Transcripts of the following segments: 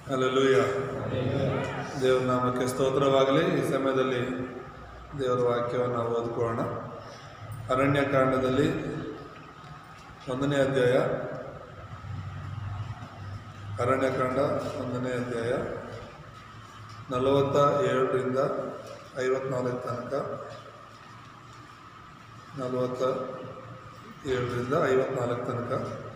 Alleluia ದೇವರ ನಾಮಕ್ಕೆ ಸ್ತೋತ್ರವಾಗಲಿ ಈ ಸಮಯದಲ್ಲಿ ದೇವರ ವಾಕ್ಯವನ್ನು ನಾವು ಓದ್ಕೊಳ್ಳೋಣ ಅರಣ್ಯಕಾಂಡದಲ್ಲಿ ಒಂದನೇ ಅಧ್ಯಾಯ ಅರಣ್ಯಕಾಂಡ ಒಂದನೇ ಅಧ್ಯಾಯ ನಲವತ್ತ ಏಳರಿಂದ ಐವತ್ನಾಲ್ಕು ತನಕ ನಲವತ್ತ ಏಳರಿಂದ ಐವತ್ನಾಲ್ಕು ತನಕ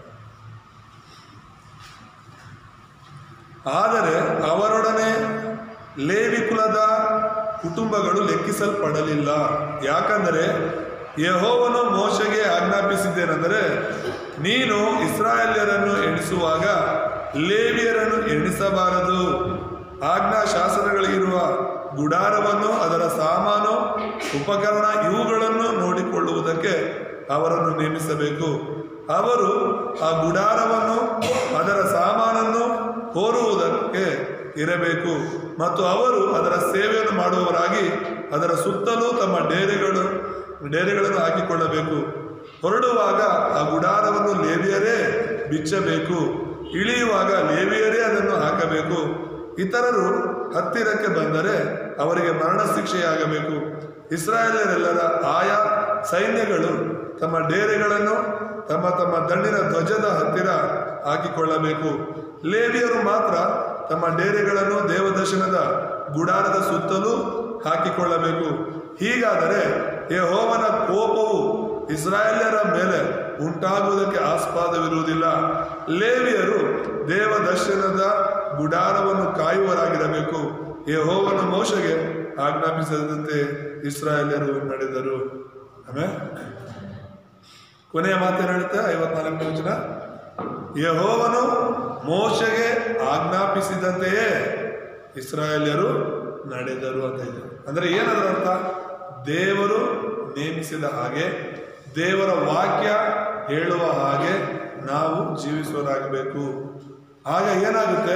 ಆದರೆ ಅವರೊಡನೆ ಲೇವಿ ಕುಲದ ಕುಟುಂಬಗಳು ಲೆಕ್ಕಿಸಲ್ಪಡಲಿಲ್ಲ ಯಾಕಂದರೆ ಯಹೋವನು ಮೋಶೆಗೆ ಆಜ್ಞಾಪಿಸಿದ್ದೇನೆಂದರೆ ನೀನು ಇಸ್ರಾಯೇಲ್ಯರನ್ನು ಎಣಿಸುವಾಗ ಲೇವಿಯರನ್ನು ಎಣಿಸಬಾರದು ಆಜ್ಞಾ ಶಾಸನಗಳಿರುವ ಗುಡಾರವನ್ನು ಅದರ ಸಾಮಾನು ಉಪಕರಣ ಇವುಗಳನ್ನು ನೋಡಿಕೊಳ್ಳುವುದಕ್ಕೆ ಅವರನ್ನು ನೇಮಿಸಬೇಕು ಅವರು ಆ ಗುಡಾರವನ್ನು ಅದರ ಸಾಮಾನನ್ನು ಕೋರುವುದಕ್ಕೆ ಇರಬೇಕು ಮತ್ತು ಅವರು ಅದರ ಸೇವೆಯನ್ನು ಮಾಡುವವರಾಗಿ ಅದರ ಸುತ್ತಲೂ ತಮ್ಮ ಡೇರೆಗಳು ಡೇರೆಗಳನ್ನು ಹಾಕಿಕೊಳ್ಳಬೇಕು ಹೊರಡುವಾಗ ಆ ಗುಡಾರವನ್ನು ಲೇವಿಯರೇ ಬಿಚ್ಚಬೇಕು ಇಳಿಯುವಾಗ ಲೇವಿಯರೇ ಅದನ್ನು ಹಾಕಬೇಕು ಇತರರು ಹತ್ತಿರಕ್ಕೆ ಬಂದರೆ ಅವರಿಗೆ ಮರಣ ಶಿಕ್ಷೆಯಾಗಬೇಕು ಇಸ್ರಾಯೇಲರೆಲ್ಲರ ಆಯಾ ಸೈನ್ಯಗಳು ತಮ್ಮ ಡೇರೆಗಳನ್ನು ತಮ್ಮ ತಮ್ಮ ದಂಡಿನ ಧ್ವಜದ ಹತ್ತಿರ ಹಾಕಿಕೊಳ್ಳಬೇಕು ಲೇವಿಯರು ಮಾತ್ರ ತಮ್ಮ ಡೇರೆಗಳನ್ನು ದೇವದರ್ಶನದ ಗುಡಾರದ ಸುತ್ತಲೂ ಹಾಕಿಕೊಳ್ಳಬೇಕು ಹೀಗಾದರೆ ಯೆಹೋವನ ಕೋಪವು ಇಸ್ರಾಯೇಲ್ಯರ ಮೇಲೆ ಉಂಟಾಗುವುದಕ್ಕೆ ಆಸ್ಪಾದವಿರುವುದಿಲ್ಲ ಲೇವಿಯರು ದೇವದರ್ಶನದ ಗುಡಾರವನ್ನು ಕಾಯುವರಾಗಿರಬೇಕು ಯೆಹೋವನ ಮೋಶಗೆ ಆಜ್ಞಾಪಿಸದಂತೆ ಇಸ್ರಾಯೇಲ್ಯರು ನಡೆದರು ಆಮೇಲೆ ಕೊನೆಯ ಮಾತೇನು ಹೇಳುತ್ತೆ ಐವತ್ನಾಲ್ಕನೇ ವಚನ ಯಹೋವನು ಮೋಶೆಗೆ ಆಜ್ಞಾಪಿಸಿದಂತೆಯೇ ಇಸ್ರಾಯೇಲ್ಯರು ನಡೆದರು ಅಂತ ಇದೆ ಅಂದ್ರೆ ಏನದರ ಅರ್ಥ ದೇವರು ನೇಮಿಸಿದ ಹಾಗೆ ದೇವರ ವಾಕ್ಯ ಹೇಳುವ ಹಾಗೆ ನಾವು ಜೀವಿಸುವರಾಗಬೇಕು ಆಗ ಏನಾಗುತ್ತೆ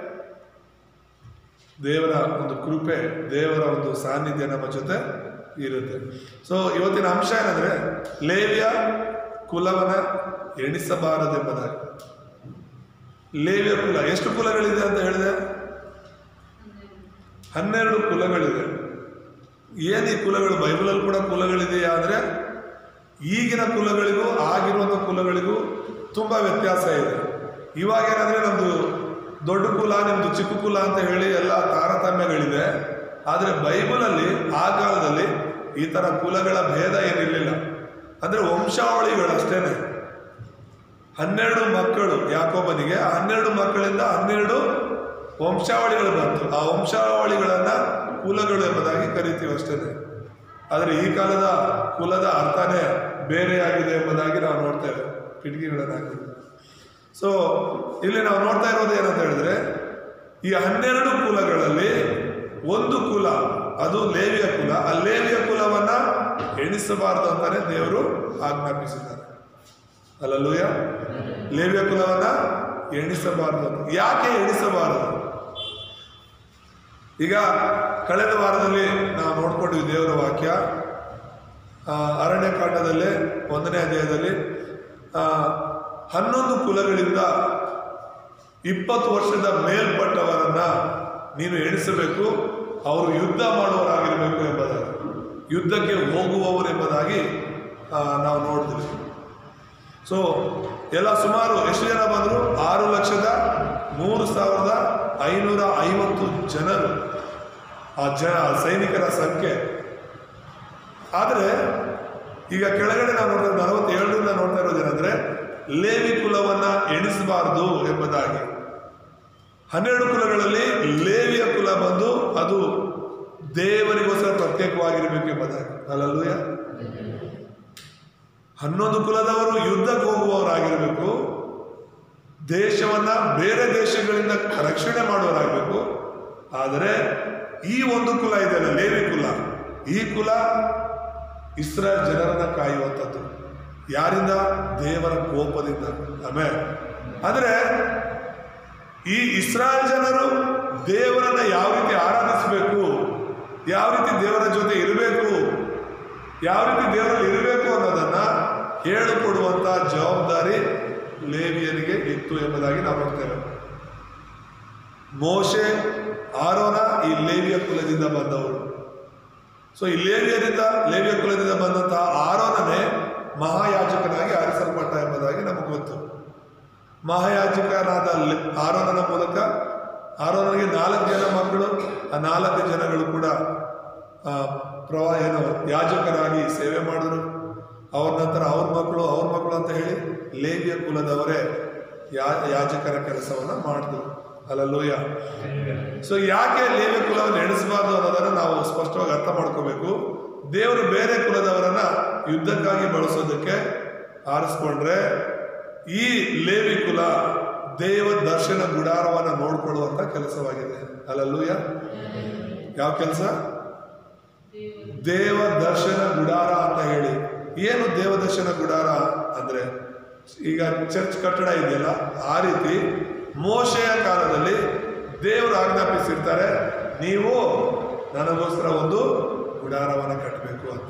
ದೇವರ ಒಂದು ಕೃಪೆ ದೇವರ ಒಂದು ಸಾನ್ನಿಧ್ಯ ನಮ್ಮ ಜೊತೆ ಇರುತ್ತೆ ಸೊ ಇವತ್ತಿನ ಅಂಶ ಏನಂದ್ರೆ ಲೇವಿಯ ಕುಲವನ ಎಣಿಸಬಾರದೆಂಬುದಾಗಿ ಲೇವಿಯ ಕುಲ ಎಷ್ಟು ಕುಲಗಳಿದೆ ಅಂತ ಹೇಳಿದೆ ಹನ್ನೆರಡು ಕುಲಗಳಿದೆ ಏನು ಈ ಕುಲಗಳು ಬೈಬಲಲ್ಲಿ ಕೂಡ ಕುಲಗಳಿದೆಯಾ ಅಂದರೆ ಈಗಿನ ಕುಲಗಳಿಗೂ ಆಗಿರುವಂಥ ಕುಲಗಳಿಗೂ ತುಂಬ ವ್ಯತ್ಯಾಸ ಇದೆ ಇವಾಗ ಏನಂದರೆ ನಮ್ಮದು ದೊಡ್ಡ ಕುಲ ನಿಮ್ಮದು ಚಿಕ್ಕ ಕುಲ ಅಂತ ಹೇಳಿ ಎಲ್ಲ ತಾರತಮ್ಯಗಳಿದೆ ಆದರೆ ಬೈಬಲಲ್ಲಿ ಆ ಕಾಲದಲ್ಲಿ ಈ ಥರ ಕುಲಗಳ ಭೇದ ಏನಿರಲಿಲ್ಲ ಅಂದರೆ ವಂಶಾವಳಿಗಳಷ್ಟೇನೆ ಹನ್ನೆರಡು ಮಕ್ಕಳು ಯಾಕೋಬನಿಗೆ ಆ ಹನ್ನೆರಡು ಮಕ್ಕಳಿಂದ ಹನ್ನೆರಡು ವಂಶಾವಳಿಗಳು ಬಂತು ಆ ವಂಶಾವಳಿಗಳನ್ನ ಕುಲಗಳು ಎಂಬುದಾಗಿ ಕರಿತೀವಿ ಅಷ್ಟೇ ಆದರೆ ಈ ಕಾಲದ ಕುಲದ ಅರ್ಥನೇ ಬೇರೆಯಾಗಿದೆ ಎಂಬುದಾಗಿ ನಾವು ನೋಡ್ತೇವೆ ಕಿಟಕಿಗಳನ್ನು ಹಾಕಿದ್ವಿ ಸೊ ಇಲ್ಲಿ ನಾವು ನೋಡ್ತಾ ಇರೋದು ಏನಂತ ಹೇಳಿದ್ರೆ ಈ ಹನ್ನೆರಡು ಕುಲಗಳಲ್ಲಿ ಒಂದು ಕುಲ ಅದು ಲೇವಿಯ ಕುಲ ಆ ಲೇವಿಯ ಕುಲವನ್ನ ಎಣಿಸಬಾರದು ಅಂತಾನೆ ದೇವರು ಆಜ್ಞಾಪಿಸಿದ್ದಾರೆ ಅಲ್ಲಲ್ಲೂಯ ಲೇವಿಯ ಕುಲವನ್ನ ಎಣಿಸಬಾರದು ಅಂತ ಯಾಕೆ ಎಣಿಸಬಾರದು ಈಗ ಕಳೆದ ವಾರದಲ್ಲಿ ನಾವು ನೋಡ್ಕೊಂಡ್ವಿ ದೇವರ ವಾಕ್ಯ ಆ, ಅರಣ್ಯಕಾಂಡದಲ್ಲಿ ಒಂದನೇ ಅಧ್ಯಾಯದಲ್ಲಿ ಆ, ಹನ್ನೊಂದು ಕುಲಗಳಿಂದ ಇಪ್ಪತ್ತು ವರ್ಷದ ಮೇಲ್ಪಟ್ಟವರನ್ನ ನೀನು ಎಣಿಸಬೇಕು ಅವರು ಯುದ್ಧ ಮಾಡುವವರಾಗಿರಬೇಕು ಎಂಬುದಾಗಿ ಯುದ್ಧಕ್ಕೆ ಹೋಗುವವರು ಎಂಬುದಾಗಿ ಆ, ನಾವು ನೋಡಿದ್ವಿ ಸೊ ಎಲ್ಲ ಸುಮಾರು ಎಷ್ಟು ಜನ ಬಂದರು ಆರು ಲಕ್ಷದ ಮೂರು ಸಾವಿರದ ಐನೂರ ಐವತ್ತು ಜನರು ಆ ಜ ಸೈನಿಕರ ಸಂಖ್ಯೆ ಆದರೆ ಈಗ ಕೆಳಗಡೆ ನಾವು ನೋಡ್ತಾ ನಲವತ್ತೇಳರಿಂದ ನೋಡ್ತಾ ಇರೋದೇನೆಂದ್ರೆ ಲೇವಿ ಕುಲವನ್ನ ಎಣಿಸಬಾರದು ಎಂಬುದಾಗಿ ಹನ್ನೆರಡು ಕುಲಗಳಲ್ಲಿ ಲೇವಿಯ ಕುಲ ಬಂದು ಅದು ದೇವರಿಗೋಸ್ಕರ ಪ್ರತ್ಯೇಕವಾಗಿರಬೇಕು ಎಂಬುದಾಗಿ ಅಲ್ಲಲ್ಲೂಯ ಹನ್ನೊಂದು ಕುಲದವರು ಯುದ್ಧಕ್ಕೆ ಹೋಗುವವರಾಗಿರಬೇಕು ದೇಶವನ್ನ ಬೇರೆ ದೇಶಗಳಿಂದ ರಕ್ಷಣೆ ಮಾಡುವವರಾಗಬೇಕು ಆದರೆ ಈ ಒಂದು ಕುಲ ಇದೆಯಲ್ಲ ಲೇವಿ ಕುಲ ಈ ಕುಲ ಇಸ್ರೇಲ್ ಜನರನ್ನ ಕಾಯುವಂಥದ್ದು ಯಾರಿಂದ ದೇವರ ಕೋಪದಿಂದ ಆಮೇಲೆ ಅಂದ್ರೆ ಈ ಇಸ್ರಾಯೇಲ್ ಜನರು ದೇವರನ್ನ ಯಾವ ರೀತಿ ಆರಾಧಿಸಬೇಕು ಯಾವ ರೀತಿ ದೇವರ ಜೊತೆ ಇರಬೇಕು ಯಾವ ರೀತಿ ದೇವರಲ್ಲಿ ಇರಬೇಕು ಅನ್ನೋದನ್ನ ಹೇಳಿಕೊಡುವಂತ ಜವಾಬ್ದಾರಿ ಲೇವಿಯರಿಗೆ ಇತ್ತು ಎಂಬುದಾಗಿ ನಾವು ನೋಡ್ತೇವೆ ಮೋಶೆ ಆರೋನ ಈ ಲೇವಿಯ ಕುಲದಿಂದ ಬಂದವರು ಸೊ ಈ ಲೇವಿಯರಿಂದ ಲೇವಿಯ ಕುಲದಿಂದ ಬಂದಂತಹ ಆರೋನನೇ ಮಹಾಯಾಜಕನಾಗಿ ಆರಿಸಲ್ಪಟ್ಟ ಎಂಬುದಾಗಿ ನಮಗೆ ಗೊತ್ತು ಮಹಾಯಾಜಕನಾದ ಲೆ- ಆರೋನನ ಮೂಲಕ ಆರೋನನಿಗೆ ನಾಲ್ಕು ಜನ ಮಕ್ಕಳು ಆ ನಾಲ್ಕು ಜನಗಳು ಕೂಡ ಆ, ಪ್ರವಾ ಏನು ಯಾಜಕರಾಗಿ ಸೇವೆ ಮಾಡಿದ್ರು ಅವ್ರ ನಂತರ ಅವ್ರ ಮಕ್ಕಳು ಅವ್ರ ಮಕ್ಕಳು ಅಂತ ಹೇಳಿ ಲೇವಿಯ ಕುಲದವರೇ ಯಾ ಯಾಜಕರ ಕೆಲಸವನ್ನ ಮಾಡಿದ್ರು ಅಲ್ಲಲ್ಲೂಯ ಸೊ ಯಾಕೆ ಲೇವಿ ಕುಲವನ್ನು ಎಣಿಸಬಾರ್ದು ಅನ್ನೋದನ್ನ ನಾವು ಸ್ಪಷ್ಟವಾಗಿ ಅರ್ಥ ಮಾಡ್ಕೋಬೇಕು ದೇವರು ಬೇರೆ ಕುಲದವರನ್ನ ಯುದ್ಧಕ್ಕಾಗಿ ಬಳಸೋದಕ್ಕೆ ಆರಿಸ್ಕೊಂಡ್ರೆ ಈ ಲೇವಿ ಕುಲ ದೇವ ದರ್ಶನ ಗುಡಾರವನ್ನ ನೋಡ್ಕೊಳ್ಳುವಂತ ಕೆಲಸವಾಗಿದೆ ಅಲ್ಲಲ್ಲೂಯ ಯಾವ ಕೆಲಸ ದೇವ ದರ್ಶನ ಗುಡಾರ ಅಂತ ಹೇಳಿ ಏನು ದೇವ ದರ್ಶನ ಗುಡಾರ ಅಂದ್ರೆ ಈಗ ಚರ್ಚ್ ಕಟ್ಟಡ ಇದೆಯಲ್ಲ ಆ ರೀತಿ ಮೋಶೆಯ ಕಾಲದಲ್ಲಿ ದೇವರು ಆಜ್ಞಾಪಿಸಿರ್ತಾರೆ ನೀವು ನನಗೋಸ್ಕರ ಒಂದು ಗುಡಾರವನ್ನು ಕಟ್ಟಬೇಕು ಅಂತ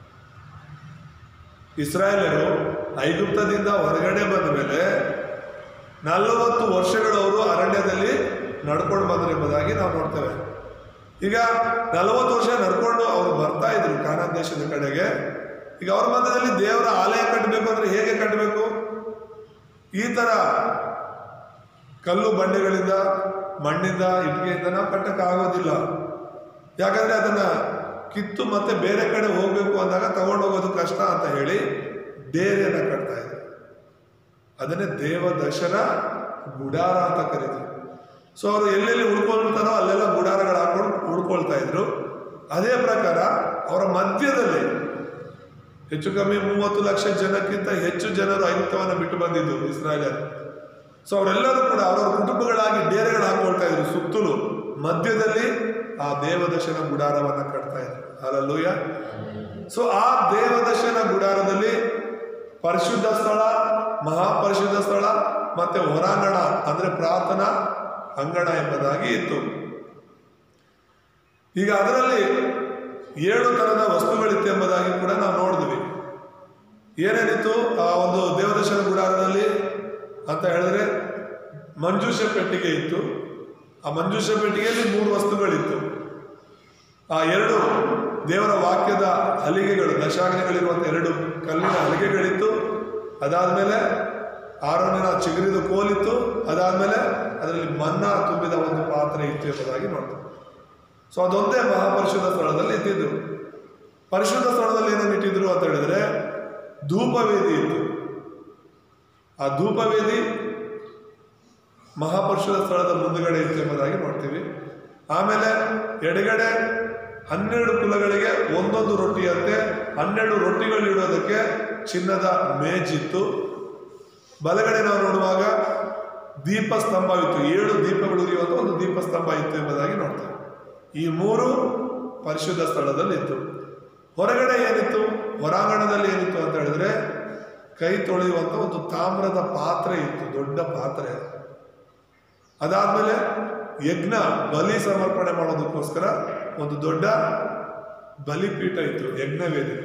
ಇಸ್ರಾಯೇಲರು ಐಗುಪ್ತದಿಂದ ಹೊರಗಡೆ ಬಂದ ಮೇಲೆ ನಲವತ್ತು ವರ್ಷಗಳು ಅವರು ಅರಣ್ಯದಲ್ಲಿ ನಡ್ಕೊಂಡು ಬಂದ್ರು ಎಂಬುದಾಗಿ ನಾವು ನೋಡ್ತೇವೆ ಈಗ ನಲವತ್ತು ವರ್ಷ ನಡ್ಕೊಂಡು ಅವರು ಬರ್ತಾ ಇದ್ರು ಕಾನಾನ್ ದೇಶದ ಕಡೆಗೆ ಈಗ ಅವ್ರ ಮಧ್ಯದಲ್ಲಿ ದೇವರ ಆಲಯ ಕಟ್ಟಬೇಕು ಅಂದ್ರೆ ಹೇಗೆ ಕಟ್ಟಬೇಕು ಈ ತರ ಕಲ್ಲು ಬಂಡೆಗಳಿಂದ ಮಣ್ಣಿಂದ ಇಟ್ಟಿಗೆಯಿಂದ ನಾವು ಕಟ್ಟಕ್ಕಾಗೋದಿಲ್ಲ ಯಾಕಂದ್ರೆ ಅದನ್ನ ಕಿತ್ತು ಮತ್ತೆ ಬೇರೆ ಕಡೆ ಹೋಗ್ಬೇಕು ಅಂದಾಗ ತಗೊಂಡು ಹೋಗೋದು ಕಷ್ಟ ಅಂತ ಹೇಳಿ ಡೇರೆಯನ್ನ ಕಟ್ತಾ ಇದ್ರು ಅದನ್ನೇ ದೇವ ದರ್ಶನ ಗುಡಾರ ಅಂತ ಕರೀತಾರೆ ಸೊ ಅವರು ಎಲ್ಲೆಲ್ಲಿ ಉಳ್ಕೊಳ್ತಾರೋ ಅಲ್ಲೆಲ್ಲ ಗುಡಾರಗಳು ಹಾಕೊಂಡು ಉಳ್ಕೊಳ್ತಾ ಇದ್ರು ಅದೇ ಪ್ರಕಾರ ಅವರ ಮಧ್ಯದಲ್ಲಿ ಹೆಚ್ಚು ಕಮ್ಮಿ ಮೂವತ್ತು ಲಕ್ಷ ಜನಕ್ಕಿಂತ ಹೆಚ್ಚು ಜನರು ಐಗುಪ್ತವನ್ನು ಬಿಟ್ಟು ಬಂದಿದ್ದು ಇಸ್ರಾಯೇಲರು ಸೊ ಅವರೆಲ್ಲರೂ ಕೂಡ ಅವರವರ ಕುಟುಂಬಗಳಾಗಿ ಡೇರೆಗಳು ಹಾಕೊಳ್ತಾ ಇದ್ರು ಸುತ್ತಲೂ ಮಧ್ಯದಲ್ಲಿ ಆ ದೇವದರ್ಶನ ಗುಡಾರವನ್ನ ಕಟ್ತಾ ಇದ್ರು ಅಲ್ಲೂಯ ಸೊ ಆ ದೇವದರ್ಶನ ಗುಡಾರದಲ್ಲಿ ಪರಿಶುದ್ಧ ಸ್ಥಳ ಮಹಾಪರಿಶುದ್ಧ ಸ್ಥಳ ಮತ್ತೆ ಹೊರಾಂಗಣ ಅಂದ್ರೆ ಪ್ರಾರ್ಥನಾ ಅಂಗಣ ಎಂಬುದಾಗಿ ಇತ್ತು ಈಗ ಅದರಲ್ಲಿ ಏಳು ತರದ ವಸ್ತುಗಳಿತ್ತು ಎಂಬುದಾಗಿ ಕೂಡ ನಾವು ನೋಡಿದ್ವಿ ಏನೇನಿತ್ತು ಆ ಒಂದು ದೇವದರ್ಶನ ಗುಡಾರದಲ್ಲಿ ಅಂತ ಹೇಳಿದ್ರೆ ಮಂಜೂಷ ಪೆಟ್ಟಿಗೆ ಇತ್ತು ಆ ಮಂಜೂಷ ಪೆಟ್ಟಿಗೆಯಲ್ಲಿ ಮೂರು ವಸ್ತುಗಳಿತ್ತು ಆ ಎರಡು ದೇವರ ವಾಕ್ಯದ ಹಲಿಗೆಗಳು ದಶಾಗ್ನಿಗಳಿರುವಂಥ ಎರಡು ಕಲ್ಲಿನ ಹಲಿಗೆಗಳಿತ್ತು ಅದಾದ್ಮೇಲೆ ಆರೋನಿನ ಚಿಗುರಿದ ಕೋಲಿತ್ತು ಅದಾದ್ಮೇಲೆ ಅದರಲ್ಲಿ ಮನ್ನಾ ತುಂಬಿದ ಒಂದು ಪಾತ್ರೆ ಇತ್ತು ಎಂಬುದಾಗಿ ನೋಡ್ತೀವಿ ಸೊ ಅದೊಂದೇ ಮಹಾಪರಿಶುದ್ಧ ಸ್ಥಳದಲ್ಲಿ ಇದ್ದಿದ್ದು ಪರಿಶುದ್ಧ ಸ್ಥಳದಲ್ಲಿ ಏನನ್ನು ಇಟ್ಟಿದ್ರು ಅಂತ ಹೇಳಿದ್ರೆ ಧೂಪವೇದಿ ಇತ್ತು ಆ ಧೂಪವೇದಿ ಮಹಾಪರಿಶುದ್ಧ ಸ್ಥಳದ ಮುಂದುಗಡೆ ಇತ್ತು ಎಂಬುದಾಗಿ ನೋಡ್ತೀವಿ ಆಮೇಲೆ ಎಡಗಡೆ ಹನ್ನೆರಡು ಕುಲಗಳಿಗೆ ಒಂದೊಂದು ರೊಟ್ಟಿಯಂತೆ ಹನ್ನೆರಡು ರೊಟ್ಟಿಗಳು ಇಡೋದಕ್ಕೆ ಚಿನ್ನದ ಮೇಜಿತ್ತು ಬಲಗಡೆ ನಾವು ನೋಡುವಾಗ ದೀಪ ಸ್ತಂಭವಿತ್ತು ಏಳು ದೀಪಗಳು ಉರಿಯುವಂತ ಒಂದು ದೀಪ ಸ್ತಂಭ ಇತ್ತು ಎಂಬುದಾಗಿ ನೋಡ್ತೇವೆ ಈ ಮೂರು ಪರಿಶುದ್ಧ ಸ್ಥಳದಲ್ಲಿ ಇತ್ತು ಹೊರಗಡೆ ಏನಿತ್ತು ಹೊರಾಂಗಣದಲ್ಲಿ ಏನಿತ್ತು ಅಂತ ಹೇಳಿದ್ರೆ ಕೈ ತೊಳೆಯುವಂತ ಒಂದು ತಾಮ್ರದ ಪಾತ್ರೆ ಇತ್ತು ದೊಡ್ಡ ಪಾತ್ರೆ ಅದಾದ್ಮೇಲೆ ಯಜ್ಞ ಬಲಿ ಸಮರ್ಪಣೆ ಮಾಡೋದಕ್ಕೋಸ್ಕರ ಒಂದು ದೊಡ್ಡ ಬಲಿಪೀಠ ಇತ್ತು ಯಜ್ಞವೇದಿ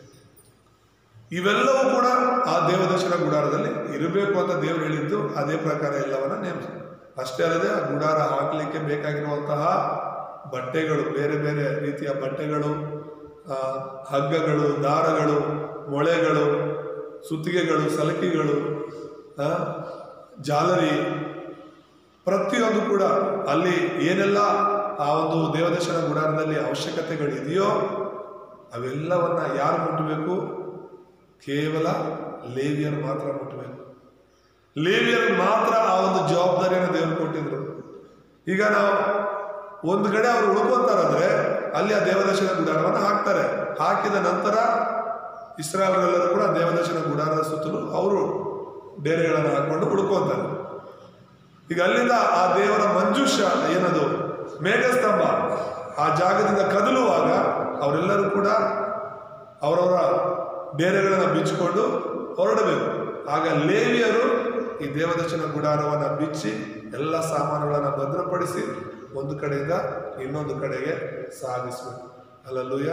ಇವೆಲ್ಲವೂ ಕೂಡ ಆ ದೇವದರ್ಶನ ಗುಡಾರದಲ್ಲಿ ಇರಬೇಕು ಅಂತ ದೇವರು ಹೇಳಿದ್ದು ಅದೇ ಪ್ರಕಾರ ಎಲ್ಲವನ್ನ ನೇಮಿಸಿ ಅಷ್ಟೇ ಅಲ್ಲದೆ ಆ ಗುಡಾರ ಹಾಕಲಿಕ್ಕೆ ಬೇಕಾಗಿರುವಂತಹ ಬಟ್ಟೆಗಳು ಬೇರೆ ಬೇರೆ ರೀತಿಯ ಬಟ್ಟೆಗಳು ಆ, ಹಗ್ಗಗಳು ದಾರಗಳು ಮೊಳೆಗಳು ಸುತ್ತಿಗೆಗಳು ಸಲಕಿಗಳು ಆ, ಜಾಲರಿ ಪ್ರತಿಯೊಂದು ಕೂಡ ಅಲ್ಲಿ ಏನೆಲ್ಲ ಆ ಒಂದು ದೇವದರ್ಶನ ಗುಡಾರದಲ್ಲಿ ಅವಶ್ಯಕತೆಗಳಿದೆಯೋ ಅವೆಲ್ಲವನ್ನ ಯಾರು ಮುಟ್ಟಬೇಕು ಕೇವಲ ಲೇವಿಯರು ಮಾತ್ರ ಮುಟ್ಟಬೇಕು ಲೇವಿಯರು ಮಾತ್ರ ಆ ಒಂದು ಜವಾಬ್ದಾರಿಯನ್ನು ದೇವರು ಕೊಟ್ಟಿದ್ರು ಈಗ ನಾವು ಒಂದು ಕಡೆ ಅವರು ಉಳ್ಕೊಂತಾರಂದ್ರೆ ಅಲ್ಲಿ ಆ ದೇವದರ್ಶನ ಗುಡಾರವನ್ನು ಹಾಕ್ತಾರೆ ಹಾಕಿದ ನಂತರ ಇಸ್ರಾಯಲ್ರೆಲ್ಲರೂ ಕೂಡ ದೇವದರ್ಶನ ಗುಡಾರದ ಸುತ್ತಲೂ ಅವರು ಡೇರೆಗಳನ್ನು ಹಾಕೊಂಡು ಉಳ್ಕೊಂತಾರೆ ಈಗ ಅಲ್ಲಿಂದ ಆ ದೇವರ ಮಂಜೂಷ ಏನದು ಮೇಘಸ್ತಂಭ ಆ ಜಾಗದಿಂದ ಕದಲುವಾಗ ಅವರೆಲ್ಲರೂ ಕೂಡ ಅವರವರ ಡೇರೆಗಳನ್ನು ಬಿಚ್ಚಿಕೊಂಡು ಹೊರಡಬೇಕು ಆಗ ಲೇವಿಯರು ಈ ದೇವದರ್ಶನ ಗುಡಾರವನ್ನು ಬಿಚ್ಚಿ ಎಲ್ಲ ಸಾಮಾನುಗಳನ್ನು ಭದ್ರಪಡಿಸಿ ಒಂದು ಕಡೆಯಿಂದ ಇನ್ನೊಂದು ಕಡೆಗೆ ಸಾಗಿಸಬೇಕು ಅಲ್ಲಲ್ಲೂಯ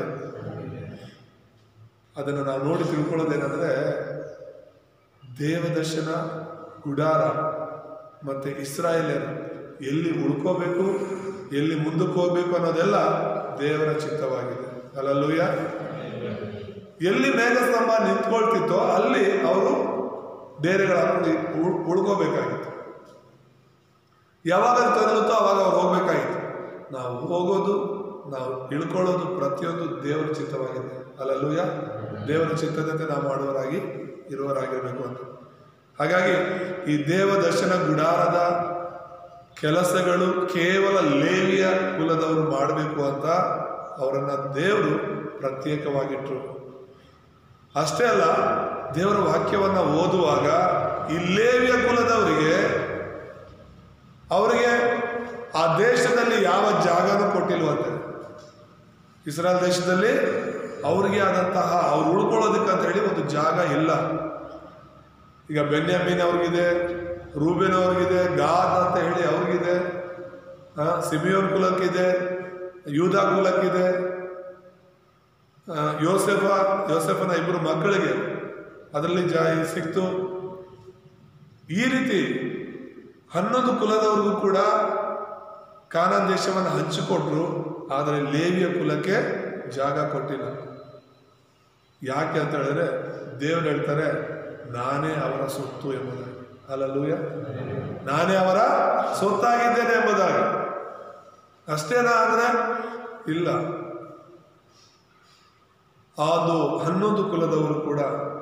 ಅದನ್ನು ನಾವು ನೋಡಿ ತಿಳ್ಕೊಳ್ಳೋದೇನೆಂದ್ರೆ ದೇವದರ್ಶನ ಗುಡಾರ ಮತ್ತೆ ಇಸ್ರಾಯೇಲಿಯರು ಎಲ್ಲಿ ಉಳ್ಕೋಬೇಕು ಎಲ್ಲಿ ಮುಂದಕ್ಕೆ ಹೋಗ್ಬೇಕು ಅನ್ನೋದೆಲ್ಲ ದೇವರ ಚಿತ್ತವಾಗಿದೆ ಅಲ್ಲಲ್ಲೂಯ ಎಲ್ಲಿ ಮೇಘಸ್ತಂಭ ನಿಂತ್ಕೊಳ್ತಿತ್ತೋ ಅಲ್ಲಿ ಅವರು ಡೇರೆಗಳ ಹಾಕೊಂಡು ಉಳ್- ಉಳ್ಕೋಬೇಕಾಗಿತ್ತು ಯಾವಾಗ ಅದು ತಗಲುತ್ತೋ ಅವಾಗ ಅವ್ರು ಹೋಗ್ಬೇಕಾಗಿತ್ತು ನಾವು ಹೋಗೋದು ನಾವು ಇಳ್ಕೊಳ್ಳೋದು ಪ್ರತಿಯೊಂದು ದೇವರ ಚಿತ್ತವಾಗಿದೆ ಅಲ್ಲಲ್ಲೂಯ ದೇವರ ಚಿತ್ತದಂತೆ ನಾವು ಮಾಡುವರಾಗಿ ಇರುವರಾಗಿರ್ಬೇಕು ಅಂತ ಹಾಗಾಗಿ ಈ ದೇವ ದರ್ಶನ ಗುಡಾರದ ಕೆಲಸಗಳು ಕೇವಲ ಲೇವಿಯ ಕುಲದವರು ಮಾಡಬೇಕು ಅಂತ ಅವರನ್ನ ದೇವರು ಪ್ರತ್ಯೇಕವಾಗಿಟ್ರು ಅಷ್ಟೇ ಅಲ್ಲ ದೇವರ ವಾಕ್ಯವನ್ನ ಓದುವಾಗ ಈ ಲೇವಿಯ ಕುಲದವರಿಗೆ ಅವರಿಗೆ ಆ ದೇಶದಲ್ಲಿ ಯಾವ ಜಾಗನೂ ಕೊಟ್ಟಿಲ್ವಂತೆ ಇಸ್ರಾಯಲ್ ದೇಶದಲ್ಲಿ ಅವರಿಗೆ ಆದಂತಹ ಅವ್ರು ಉಳ್ಕೊಳ್ಳೋದಕ್ಕೆ ಅಂತ ಹೇಳಿ ಒಂದು ಜಾಗ ಇಲ್ಲ ಈಗ ಬೆನ್ಯಾಮೀನ್ ಅವ್ರಿಗಿದೆ ರೂಬೇನ್ ಅವ್ರಿಗಿದೆ ಗಾದ್ ಅಂತ ಹೇಳಿ ಅವ್ರಿಗಿದೆ ಆ, ಸಿಮಿಯೋನ್ ಕುಲಕ್ಕಿದೆ ಯೂದಾ ಕುಲಕ್ಕಿದೆ ಆ, ಯೋಸೆಫ ಯೋಸೆಫನ ಇಬ್ಬರು ಮಕ್ಕಳಿಗೆ ಅದರಲ್ಲಿ ಜಾ ಸಿಕ್ತು ಈ ರೀತಿ ಹನ್ನೊಂದು ಕುಲದವ್ರಿಗೂ ಕೂಡ ಕಾನಾನ್ ದೇಶವನ್ನು ಹಂಚಿಕೊಟ್ರು ಆದರೆ ಲೇವಿಯ ಕುಲಕ್ಕೆ ಜಾಗ ಕೊಟ್ಟಿಲ್ಲ ಯಾಕೆ ಅಂತ ಹೇಳಿದ್ರೆ ದೇವರು ಹೇಳ್ತಾರೆ ನಾನೇ ಅವರ ಸೊತ್ತು ಎಂಬುದಾಗಿ ಅಲ್ಲಲ್ಲೂಯ ನಾನೇ ಅವರ ಸೊತ್ತಾಗಿದ್ದೇನೆ ಎಂಬುದಾಗಿ ಅಷ್ಟೇನಾ ಅಂದ್ರೆ ಇಲ್ಲ ಅದು ಹನ್ನೊಂದು ಕುಲದವರು ಕೂಡ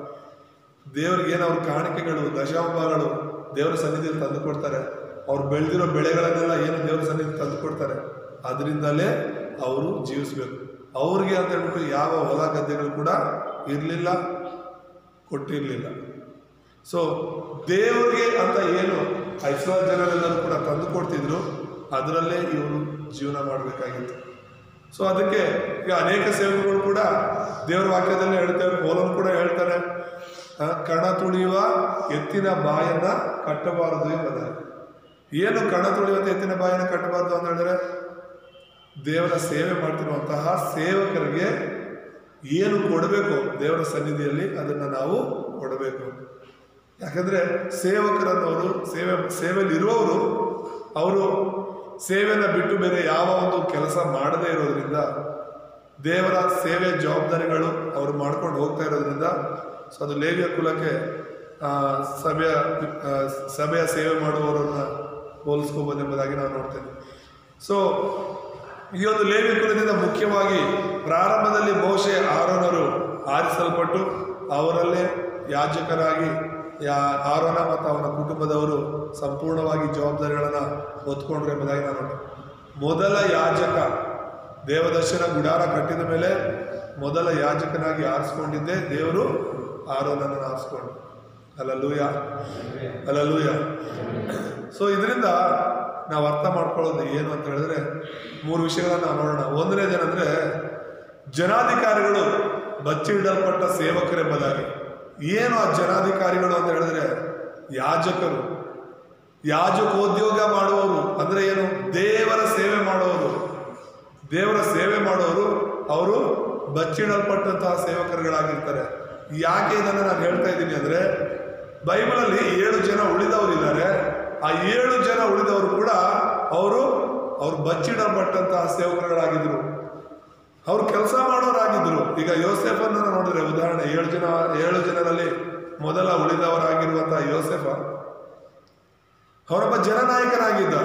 ದೇವರಿಗೆ ಏನು ಅವ್ರ ಕಾಣಿಕೆಗಳು ದಶಾಂಬಗಳು ದೇವರ ಸನ್ನಿಧಿಯಲ್ಲಿ ತಂದು ಕೊಡ್ತಾರೆ ಅವ್ರು ಬೆಳೆದಿರೋ ಬೆಳೆಗಳನ್ನೆಲ್ಲ ಏನು ದೇವರ ಸನ್ನಿಧಿ ತಂದು ಕೊಡ್ತಾರೆ ಅದರಿಂದಲೇ ಅವರು ಜೀವಿಸ್ಬೇಕು ಅವ್ರಿಗೆ ಅಂತ ಹೇಳ್ಬಿಟ್ಟು ಯಾವ ಹೊಲ ಗದ್ದೆಗಳು ಕೂಡ ಇರಲಿಲ್ಲ ಕೊಟ್ಟಿರಲಿಲ್ಲ ಸೊ ದೇವರಿಗೆ ಅಂತ ಏನು ಐಶ್ವರ್ಯ ಜನರೆಲ್ಲರೂ ಕೂಡ ತಂದು ಕೊಡ್ತಿದ್ರು ಅದರಲ್ಲೇ ಇವರು ಜೀವನ ಮಾಡಬೇಕಾಗಿತ್ತು ಸೊ ಅದಕ್ಕೆ ಈಗ ಅನೇಕ ಸೇವಕರು ಕೂಡ ದೇವರ ವಾಕ್ಯದಲ್ಲಿ ಹೇಳ್ತೇವೆ ಪೋಲನ್ ಕೂಡ ಹೇಳ್ತಾರೆ ಆ, ಕಣ ತುಳಿಯುವ ಎತ್ತಿನ ಬಾಯನ್ನ ಕಟ್ಟಬಾರದು ಎಂಬುದಾಗಿ ಏನು ಕಣ ತುಳಿಯುವಂತ ಎತ್ತಿನ ಬಾಯನ್ನ ಕಟ್ಟಬಾರದು ಅಂತ ಹೇಳಿದ್ರೆ ದೇವರ ಸೇವೆ ಮಾಡ್ತಿರುವಂತಹ ಸೇವಕರಿಗೆ ಏನು ಕೊಡಬೇಕು ದೇವರ ಸನ್ನಿಧಿಯಲ್ಲಿ ಅದನ್ನು ನಾವು ಕೊಡಬೇಕು ಯಾಕಂದ್ರೆ ಸೇವಕರನ್ನವರು ಸೇವೆ ಸೇವೆಯಲ್ಲಿ ಇರುವವರು ಅವರು ಸೇವೆನ ಬಿಟ್ಟು ಬೇರೆ ಯಾವ ಒಂದು ಕೆಲಸ ಮಾಡದೇ ಇರೋದ್ರಿಂದ ದೇವರ ಸೇವೆ ಜವಾಬ್ದಾರಿಗಳು ಅವರು ಮಾಡ್ಕೊಂಡು ಹೋಗ್ತಾ ಇರೋದ್ರಿಂದ ಸೊ ಅದು ಲೇವಿಯ ಕುಲಕ್ಕೆ ಆ, ಸಭೆಯ ಆ, ಸಭೆಯ ಸೇವೆ ಮಾಡುವವರನ್ನ ಹೋಲಿಸ್ಕೋಬೋದೆಂಬುದಾಗಿ ನಾವು ನೋಡ್ತೇವೆ ಸೊ ಈ ಒಂದು ಲೇವಿ ಕುಲದಿಂದ ಮುಖ್ಯವಾಗಿ ಪ್ರಾರಂಭದಲ್ಲಿ ಮೋಶೆ ಆರೋನರು ಆರಿಸಲ್ಪಟ್ಟು ಅವರಲ್ಲೇ ಯಾಜಕರಾಗಿ ಯಾ ಆರೋನ ಮತ್ತು ಅವನ ಕುಟುಂಬದವರು ಸಂಪೂರ್ಣವಾಗಿ ಜವಾಬ್ದಾರಿಗಳನ್ನು ಹೊತ್ಕೊಂಡ್ರು ಎಂಬುದಾಗಿ ನಾನು ನೋಡ್ತೇನೆ. ಮೊದಲ ಯಾಜಕ ದೇವದರ್ಶನ ಗುಡಾರ ಕಟ್ಟಿದ ಮೇಲೆ ಮೊದಲ ಯಾಜಕನಾಗಿ ಆರಿಸ್ಕೊಂಡಿದ್ದೆ ದೇವರು ಆರೋನನ್ನು ಆರಿಸ್ಕೊಂಡು ಅಲ್ಲಲ್ಲೂಯ ಅಲ್ಲಲ್ಲೂಯ ಸೊ ಇದರಿಂದ ನಾವು ಅರ್ಥ ಮಾಡ್ಕೊಳ್ಳೋದು ಏನು ಅಂತ ಹೇಳಿದ್ರೆ ಮೂರು ವಿಷಯಗಳನ್ನ ನಾವು ನೋಡೋಣ ಒಂದನೇದೇನೆಂದ್ರೆ ಜನಾಧಿಕಾರಿಗಳು ಬಚ್ಚಿಡಲ್ಪಟ್ಟ ಸೇವಕರೆಂಬುದಾಗಿ ಏನು ಆ ಜನಾಧಿಕಾರಿಗಳು ಅಂತ ಹೇಳಿದ್ರೆ ಯಾಜಕರು ಯಾಜಕೋದ್ಯೋಗ ಮಾಡುವವರು ಅಂದ್ರೆ ಏನು ದೇವರ ಸೇವೆ ಮಾಡುವವರು ದೇವರ ಸೇವೆ ಮಾಡೋರು ಅವರು ಬಚ್ಚಿಡಲ್ಪಟ್ಟಂತಹ ಸೇವಕರುಗಳಾಗಿರ್ತಾರೆ ಯಾಕೆ ಇದನ್ನು ನಾನು ಹೇಳ್ತಾ ಇದ್ದೀನಿ ಅಂದ್ರೆ ಬೈಬಲಲ್ಲಿ ಏಳು ಜನ ಉಳಿದವರು ಇದ್ದಾರೆ ಆ ಏಳು ಜನ ಉಳಿದವರು ಕೂಡ ಅವರು ಅವ್ರು ಬಚ್ಚಿಡಲ್ಪಟ್ಟಂತಹ ಸೇವಕರುಗಳಾಗಿದ್ರು ಅವ್ರು ಕೆಲಸ ಮಾಡೋರಾಗಿದ್ರು ಈಗ ಯೋಸೆಫನ್ನು ನೋಡಿದ್ರೆ ಉದಾಹರಣೆ ಏಳು ಜನ ಏಳು ಜನರಲ್ಲಿ ಮೊದಲ ಉಳಿದವರಾಗಿರುವಂತಹ ಯೋಸೆಫ ಅವರೊಬ್ಬ ಜನನಾಯಕನಾಗಿದ್ದ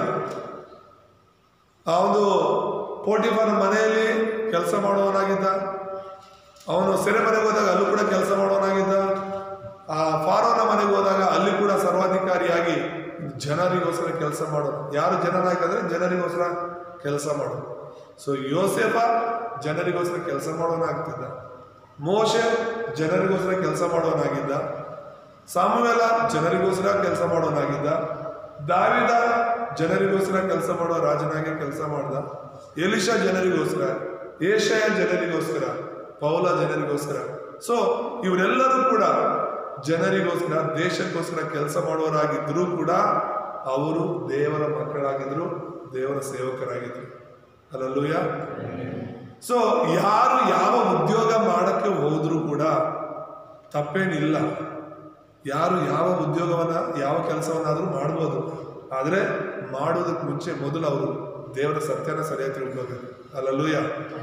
ಆ ಒಂದು ಪೋಟಿಫನ ಮನೆಯಲ್ಲಿ ಕೆಲಸ ಮಾಡುವವನಾಗಿದ್ದ ಅವನು ಸೆರೆಮನೆಗೆ ಹೋದಾಗ ಅಲ್ಲೂ ಕೂಡ ಕೆಲಸ ಮಾಡುವವನಾಗಿದ್ದ ಆ ಫಾರೋನ ಮನೆಗೆ ಹೋದಾಗ ಅಲ್ಲಿ ಕೂಡ ಸರ್ವಾಧಿಕಾರಿಯಾಗಿ ಜನರಿಗೋಸ್ಕರ ಕೆಲಸ ಮಾಡೋದು ಯಾರು ಜನನಾಯಕ ಅಂದ್ರೆ ಜನರಿಗೋಸ್ಕರ ಕೆಲಸ ಮಾಡೋದು ಸೊ ಯೋಸೆಫ ಜನರಿಗೋಸ್ಕರ ಕೆಲಸ ಮಾಡೋನಾಗ್ತಿದ್ದ ಮೋಶೆ ಜನರಿಗೋಸ್ಕರ ಕೆಲಸ ಮಾಡೋನಾಗಿದ್ದ ಸಾಮುವೆಲ ಜನರಿಗೋಸ್ಕರ ಕೆಲಸ ಮಾಡೋನಾಗಿದ್ದ ದಾವಿದ ಜನರಿಗೋಸ್ಕರ ಕೆಲಸ ಮಾಡೋ ರಾಜನಾಗಿ ಕೆಲಸ ಮಾಡ್ದ ಎಲಿಷ ಜನರಿಗೋಸ್ಕರ ಏಷಯ ಜನರಿಗೋಸ್ಕರ ಪೌಲ ಜನರಿಗೋಸ್ಕರ ಸೊ ಇವರೆಲ್ಲರೂ ಕೂಡ ಜನರಿಗೋಸ್ಕರ ದೇಶಕ್ಕೋಸ್ಕರ ಕೆಲಸ ಮಾಡುವವರಾಗಿದ್ದರೂ ಕೂಡ ಅವರು ದೇವರ ಮಕ್ಕಳಾಗಿದ್ರು ದೇವರ ಸೇವಕರಾಗಿದ್ರು ಅಲ್ಲಲ್ಲೂಯ ಸೊ ಯಾರು ಯಾವ ಉದ್ಯೋಗ ಮಾಡಕ್ಕೆ ಹೋದ್ರೂ ಕೂಡ ತಪ್ಪೇನಿಲ್ಲ ಯಾರು ಯಾವ ಉದ್ಯೋಗವನ್ನ ಯಾವ ಕೆಲಸವನ್ನಾದರೂ ಮಾಡ್ಬೋದು ಆದರೆ ಮಾಡೋದಕ್ಕೆ ಮುಂಚೆ ಮೊದಲು ಅವರು ದೇವರ ಸತ್ಯನ ಸರಿಯಾಗಿ ತಿಳ್ಕೋಬೇಕು ಅಲ್ಲೂಯ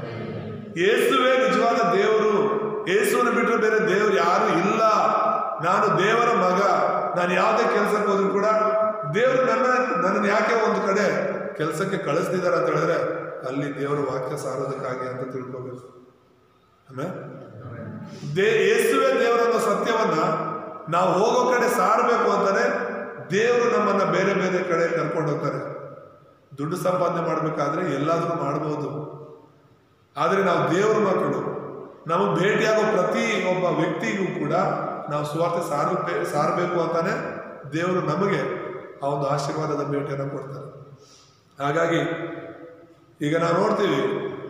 ಯೇಸುವೇ ನಿಜವಾದ ದೇವರು ಯೇಸುವನ್ನು ಬಿಟ್ಟರೆ ಬೇರೆ ದೇವರು ಯಾರು ಇಲ್ಲ ನಾನು ದೇವರ ಮಗ ನಾನು ಯಾವುದೇ ಕೆಲಸಕ್ಕೆ ಹೋದ್ರು ಕೂಡ ದೇವರು ನನ್ನ ನನ್ನನ್ನು ಯಾಕೆ ಒಂದು ಕಡೆ ಕೆಲಸಕ್ಕೆ ಕಳಿಸ್ತಿದ್ದಾರೆ ಅಂತ ಹೇಳಿದ್ರೆ ಅಲ್ಲಿ ದೇವರ ವಾಕ್ಯ ಸಾರೋದಕ್ಕಾಗಿ ಅಂತ ತಿಳ್ಕೋಬೇಕು ಆಮೇಲೆ ದೇ ಯೇಸುವೆ ದೇವರನ್ನ ಸತ್ಯವನ್ನ ನಾವು ಹೋಗೋ ಕಡೆ ಸಾರಬೇಕು ಅಂತಾನೆ ದೇವರು ನಮ್ಮನ್ನ ಬೇರೆ ಬೇರೆ ಕಡೆ ಕರ್ಕೊಂಡು ಹೋಗ್ತಾರೆ ದುಡ್ಡು ಸಂಪಾದನೆ ಮಾಡಬೇಕಾದ್ರೆ ಎಲ್ಲಾದ್ರೂ ಮಾಡ್ಬೋದು ಆದರೆ ನಾವು ದೇವರ ಮಕ್ಕಳು ನಮಗೆ ಭೇಟಿಯಾಗೋ ಪ್ರತಿ ಒಬ್ಬ ವ್ಯಕ್ತಿಗೂ ಕೂಡ ನಾವು ಸ್ವಾರ್ಥ ಸಾರಬೇ ಸಾರಬೇಕು ಅಂತಾನೆ ದೇವರು ನಮಗೆ ಆ ಒಂದು ಆಶೀರ್ವಾದದ ಭೇಟಿಯನ್ನು ಕೊಡ್ತಾರೆ ಹಾಗಾಗಿ ಈಗ ನಾವು ನೋಡ್ತೀವಿ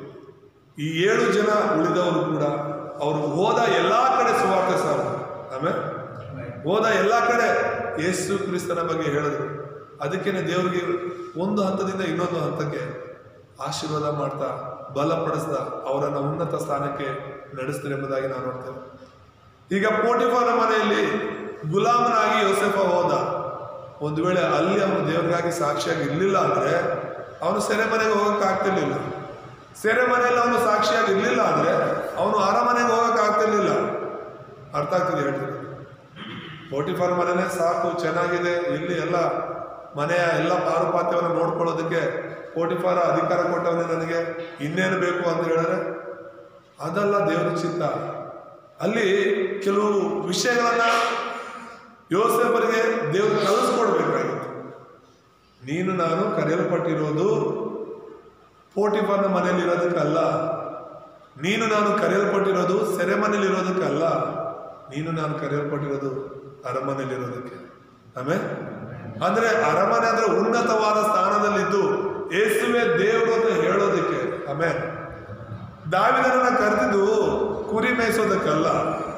ಈ ಏಳು ಜನ ಉಳಿದವರು ಕೂಡ ಅವರು ಹೋದ ಎಲ್ಲಾ ಕಡೆ ಸುವಾರ್ತೆ ಸಾರ ಆಮೇಲೆ ಹೋದ ಎಲ್ಲಾ ಕಡೆ ಯೇಸು ಕ್ರಿಸ್ತನ ಬಗ್ಗೆ ಹೇಳಿದ್ರು ಅದಕ್ಕೇನೆ ದೇವರಿಗೆ ಒಂದು ಹಂತದಿಂದ ಇನ್ನೊಂದು ಹಂತಕ್ಕೆ ಆಶೀರ್ವಾದ ಮಾಡ್ತಾ ಬಲಪಡಿಸ್ತಾ ಅವರನ್ನ ಉನ್ನತ ಸ್ಥಾನಕ್ಕೆ ನಡೆಸ್ತಾರೆ ಎಂಬುದಾಗಿ ನಾವು ನೋಡ್ತೇವೆ ಈಗ ಪೋಟಿಫಾನ ಮನೆಯಲ್ಲಿ ಗುಲಾಮನಾಗಿ ಯೋಸೆಫ ಹೋದ ಒಂದು ವೇಳೆ ಅಲ್ಲಿ ಅವನು ದೇವರಿಗಾಗಿ ಸಾಕ್ಷಿಯಾಗಿ ಇರಲಿಲ್ಲ ಅಂದ್ರೆ ಅವನು ಸೆರೆ ಮನೆಗೆ ಹೋಗಕ್ಕೆ ಆಗ್ತಿರ್ಲಿಲ್ಲ ಸೆರೆ ಮನೆಯಲ್ಲಿ ಅವನು ಸಾಕ್ಷಿಯಾಗಿ ಇರಲಿಲ್ಲ ಅಂದ್ರೆ ಅವನು ಅರಮನೆಗೆ ಹೋಗಕ್ಕೆ ಆಗ್ತಿರ್ಲಿಲ್ಲ ಅರ್ಥ ಆಗ್ತಿದೆ ಹೇಳ್ತೀನಿ ಪೋಟಿಫಾರ್ ಮನೆನೇ ಸಾಕು ಚೆನ್ನಾಗಿದೆ ಇಲ್ಲಿ ಎಲ್ಲ ಮನೆಯ ಎಲ್ಲ ಪಾರುಪಾತ್ಯವನ್ನು ನೋಡ್ಕೊಳ್ಳೋದಕ್ಕೆ ಪೋಟಿಫಾರ ಅಧಿಕಾರ ಕೊಟ್ಟವನೇ ನನಗೆ ಇನ್ನೇನು ಬೇಕು ಅಂತ ಹೇಳಿದ್ರೆ ಅದಲ್ಲ ದೇವರ ಚಿತ್ತ ಅಲ್ಲಿ ಕೆಲವು ವಿಷಯಗಳನ್ನ ಯೋಸೇಫರಿಗೆ ದೇವರು ಕಲಿಸ್ಕೊಡ್ಬೇಕಾಗಿತ್ತು ನೀನು ನಾನು ಕರೆಯಲ್ಪಟ್ಟಿರೋದು ಪೋಟಿಫರ್ನ ಮನೆಯಲ್ಲಿ ಇರೋದಕ್ಕಲ್ಲ ನೀನು ನಾನು ಕರೆಯಲ್ಪಟ್ಟಿರೋದು ಸೆರೆಮನೆಯಲ್ಲಿರೋದಕ್ಕಲ್ಲ ನೀನು ನಾನು ಕರೆಯಲ್ಪಟ್ಟಿರೋದು ಅರಮನೆಯಲ್ಲಿರೋದಕ್ಕೆ ಆಮೇಲೆ ಅಂದ್ರೆ ಅರಮನೆ ಅಂದ್ರೆ ಉನ್ನತವಾದ ಸ್ಥಾನದಲ್ಲಿದ್ದು ಏಸುವೆ ದೇವರು ಅಂತ ಹೇಳೋದಕ್ಕೆ ಆಮೇಲೆ ದಾವಿದನನ್ನ ಕರೆದಿದ್ದು ಕುರಿ ಮೇಯಿಸೋದಕ್ಕಲ್ಲ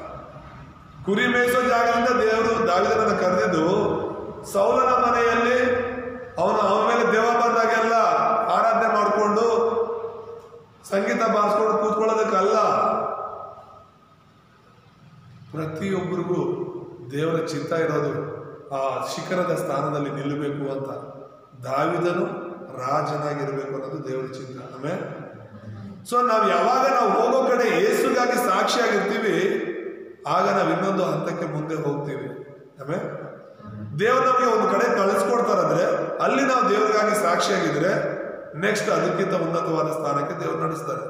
ಕುರಿ ಮೇಯಿಸೋ ಜಾಗದಿಂದ ದೇವರು ದಾವಿದನನ್ನ ಕರೆದಿದ್ದು ಸೌಲನ ಮನೆಯಲ್ಲಿ ಅವನು ಅವನ ಮೇಲೆ ದೇವ ಬಂದಾಗೆಲ್ಲ ಆರಾಧನೆ ಮಾಡಿಕೊಂಡು ಸಂಗೀತ ಬಾರಿಸ್ಕೊಂಡು ಕೂತ್ಕೊಳ್ಳೋದಕ್ಕಲ್ಲ ಪ್ರತಿಯೊಬ್ಬರಿಗೂ ದೇವರ ಚಿತ್ತ ಇರೋದು ಆ ಶಿಖರದ ಸ್ಥಾನದಲ್ಲಿ ನಿಲ್ಲಬೇಕು ಅಂತ ದಾವಿದನು ರಾಜನಾಗಿರ್ಬೇಕು ಅನ್ನೋದು ದೇವರ ಚಿತ್ತ ಆಮೇಲೆ ಸೊ ನಾವು ಯಾವಾಗ ನಾವು ಹೋಗೋ ಕಡೆ ಯೇಸುಗಾಗಿ ಸಾಕ್ಷಿಯಾಗಿರ್ತೀವಿ ಆಗ ನಾವು ಇನ್ನೊಂದು ಹಂತಕ್ಕೆ ಮುಂದೆ ಹೋಗ್ತೀವಿ ಆಮೇಲೆ ದೇವ್ರು ನಮಗೆ ಒಂದು ಕಡೆ ಕಳಿಸ್ಕೊಡ್ತಾರಂದ್ರೆ ಅಲ್ಲಿ ನಾವು ದೇವರಿಗಾಗಿ ಸಾಕ್ಷಿಯಾಗಿದ್ರೆ ನೆಕ್ಸ್ಟ್ ಅದಕ್ಕಿಂತ ಉನ್ನತವಾದ ಸ್ಥಾನಕ್ಕೆ ದೇವ್ರು ನಡೆಸ್ತಾರೆ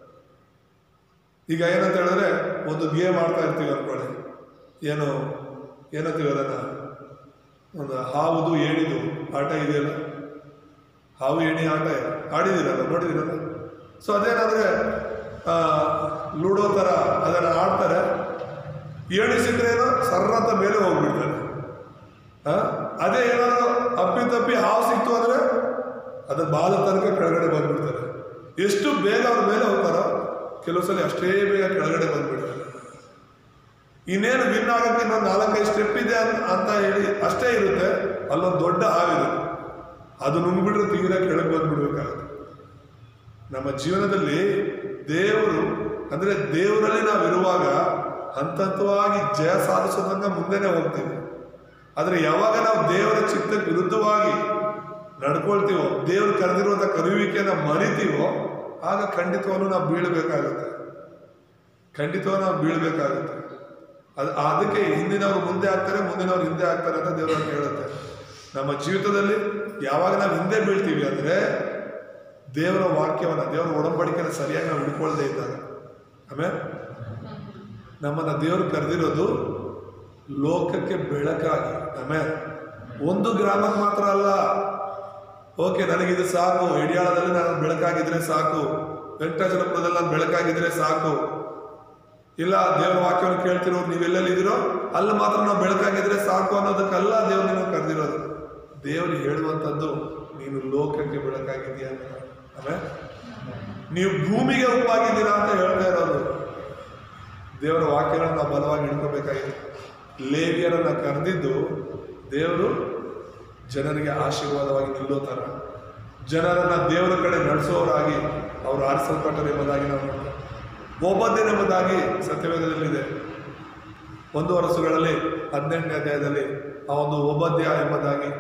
ಈಗ ಏನಂತ ಹೇಳಿದ್ರೆ ಒಂದು ಗೇಮ್ ಆಡ್ತಾ ಇರ್ತೀವಿ ಅನ್ಕೊಳ್ಳಿ ಏನು ಏನಂತೀವಿ ಅದನ್ನ ಒಂದು ಹಾವುದು ಏಣಿದು ಆಟ ಇದೆಯಲ್ಲ ಹಾವು ಏಣಿ ಆಟ ಆಡಿದಿರಲ್ಲ ನೋಡಿದಿರಲ್ಲ ಸೊ ಅದೇನಾದ್ರೆ ಆ, ಲೂಡೋ ಥರ ಅದನ್ನು ಆಡ್ತಾರೆ ಏಣಿ ಸಿಕ್ಕರೆ ಏನೋ ಸರ್ರಂತ ಮೇಲೆ ಹೋಗ್ಬಿಡ್ತಾರೆ ಆ? ಅದೇ ಏನಾದ್ರು ಅಪ್ಪಿ ತಪ್ಪಿ ಹಾವು ಸಿಕ್ತು ಅಂದ್ರೆ ಅದ್ರ ಬಾಲ ತನಕ ಕೆಳಗಡೆ ಬಂದ್ಬಿಡ್ತಾರೆ ಎಷ್ಟು ಬೇಗ ಅವ್ರ ಮೇಲೆ ಹೋಗ್ತಾರೋ ಕೆಲವು ಸಲ ಅಷ್ಟೇ ಬೇಗ ಕೆಳಗಡೆ ಬಂದ್ಬಿಡ್ತಾರೆ ಇನ್ನೇನು ವಿನ್ ಆಗಕ್ಕೆ ಇನ್ನೊಂದು ನಾಲ್ಕೈದು ಸ್ಟೆಪ್ ಇದೆ ಅನ್- ಅಂತ ಹೇಳಿ ಅಷ್ಟೇ ಇರುತ್ತೆ ಅಲ್ಲೊಂದು ದೊಡ್ಡ ಹಾವಿರುತ್ತೆ ಅದು ನುಂಗ್ಬಿಟ್ರೆ ತೀರಾ ಕೆಳಗೆ ಬಂದ್ಬಿಡ್ಬೇಕಾಗುತ್ತೆ ನಮ್ಮ ಜೀವನದಲ್ಲಿ ದೇವರು ಅಂದ್ರೆ ದೇವರಲ್ಲಿ ನಾವು ಇರುವಾಗ ಹಂತ ಹಂತವಾಗಿ ಜಯ ಸಾಧಿಸೋದಂಗ ಮುಂದೆನೆ ಹೋಗ್ತೀವಿ ಆದ್ರೆ ಯಾವಾಗ ನಾವು ದೇವರ ಚಿತ್ತಕ್ಕೆ ವಿರುದ್ಧವಾಗಿ ನಡ್ಕೊಳ್ತೀವೋ ದೇವರು ಕರೆದಿರುವಂತ ಕರೆಯುವಿಕೆಯನ್ನ ಮರಿತೀವೋ ಆಗ ಖಂಡಿತವಾಗ್ಲೂ ನಾವು ಬೀಳಬೇಕಾಗುತ್ತೆ ಖಂಡಿತವಾಗಿ ನಾವು ಬೀಳ್ಬೇಕಾಗುತ್ತೆ ಅದು ಅದಕ್ಕೆ ಹಿಂದಿನವರು ಮುಂದೆ ಆಗ್ತಾರೆ ಮುಂದಿನವರು ಹಿಂದೆ ಆಗ್ತಾರೆ ಅಂತ ದೇವರು ನಮ್ಗೆ ಹೇಳುತ್ತೆ ನಮ್ಮ ಜೀವಿತದಲ್ಲಿ ಯಾವಾಗ ನಾವು ಹಿಂದೆ ಬೀಳ್ತೀವಿ ಅಂದ್ರೆ ದೇವರ ವಾಕ್ಯವನ್ನ ದೇವರ ಒಡಂಬಡಿಕೆನ ಸರಿಯಾಗಿ ನಾವು ಹಿಡ್ಕೊಳ್ದೇ ಇದ್ದಾಗ ಆಮೇಲೆ ನಮ್ಮನ್ನ ದೇವರು ಕರೆದಿರೋದು ಲೋಕಕ್ಕೆ ಬೆಳಕಾಗಿ ಆಮೇಲೆ ಒಂದು ಗ್ರಾಮಕ್ಕೆ ಮಾತ್ರ ಅಲ್ಲ ಓಕೆ ನನಗಿದು ಸಾಕು ಯಡಿಯಾಳದಲ್ಲಿ ನಾನು ಬೆಳಕಾಗಿದ್ರೆ ಸಾಕು ವೆಂಕಟಾಚಲಪುರದಲ್ಲಿ ನಾನು ಬೆಳಕಾಗಿದ್ರೆ ಸಾಕು ಇಲ್ಲ ದೇವರ ವಾಕ್ಯವನ್ನು ಕೇಳ್ತಿರೋರು ನೀವೆಲ್ಲೆಲ್ಲಿದ್ದೀರೋ ಅಲ್ಲಿ ಮಾತ್ರ ನಾವು ಬೆಳಕಾಗಿದ್ರೆ ಸಾಕು ಅನ್ನೋದಕ್ಕಲ್ಲ ದೇವ್ರು ನಿನ್ನ ಕರೆದಿರೋದು ದೇವರು ಹೇಳುವಂಥದ್ದು ನೀನು ಲೋಕಕ್ಕೆ ಬೆಳಕಾಗಿದೆಯಾ ಆಮೇಲೆ ನೀವು ಭೂಮಿಗೆ ಉಪ್ಪಾಗಿದ್ದೀರಾ ಅಂತ ಹೇಳ್ತಾ ಇರೋದು ದೇವರ ವಾಕ್ಯಗಳನ್ನ ನಾವು ಬಲವಾಗಿ ಹಿಡ್ಕೋಬೇಕಾಗಿದೆ ಲೇವಿಯರನ್ನ ಕರೆದಿದ್ದು ದೇವರು ಜನರಿಗೆ ಆಶೀರ್ವಾದವಾಗಿ ನಿಲ್ಲೋ ಥರ ಜನರನ್ನ ದೇವರ ಕಡೆ ನಡೆಸೋರಾಗಿ ಅವರು ಆರಿಸಲ್ಪಟ್ಟರು ಎಂಬುದಾಗಿ ನಾವು ನೋಡ್ತೇವೆ ಒಬ್ಬದ್ದೇನೆಂಬುದಾಗಿ ಸತ್ಯವೇದದಲ್ಲಿದೆ ಒಂದು ವರ್ಷಗಳಲ್ಲಿ ಹದಿನೆಂಟನೇ ಅಧ್ಯಾಯದಲ್ಲಿ ಆ ಒಂದು ಒಬ್ಬದ್ಯ ಎಂಬುದಾಗಿ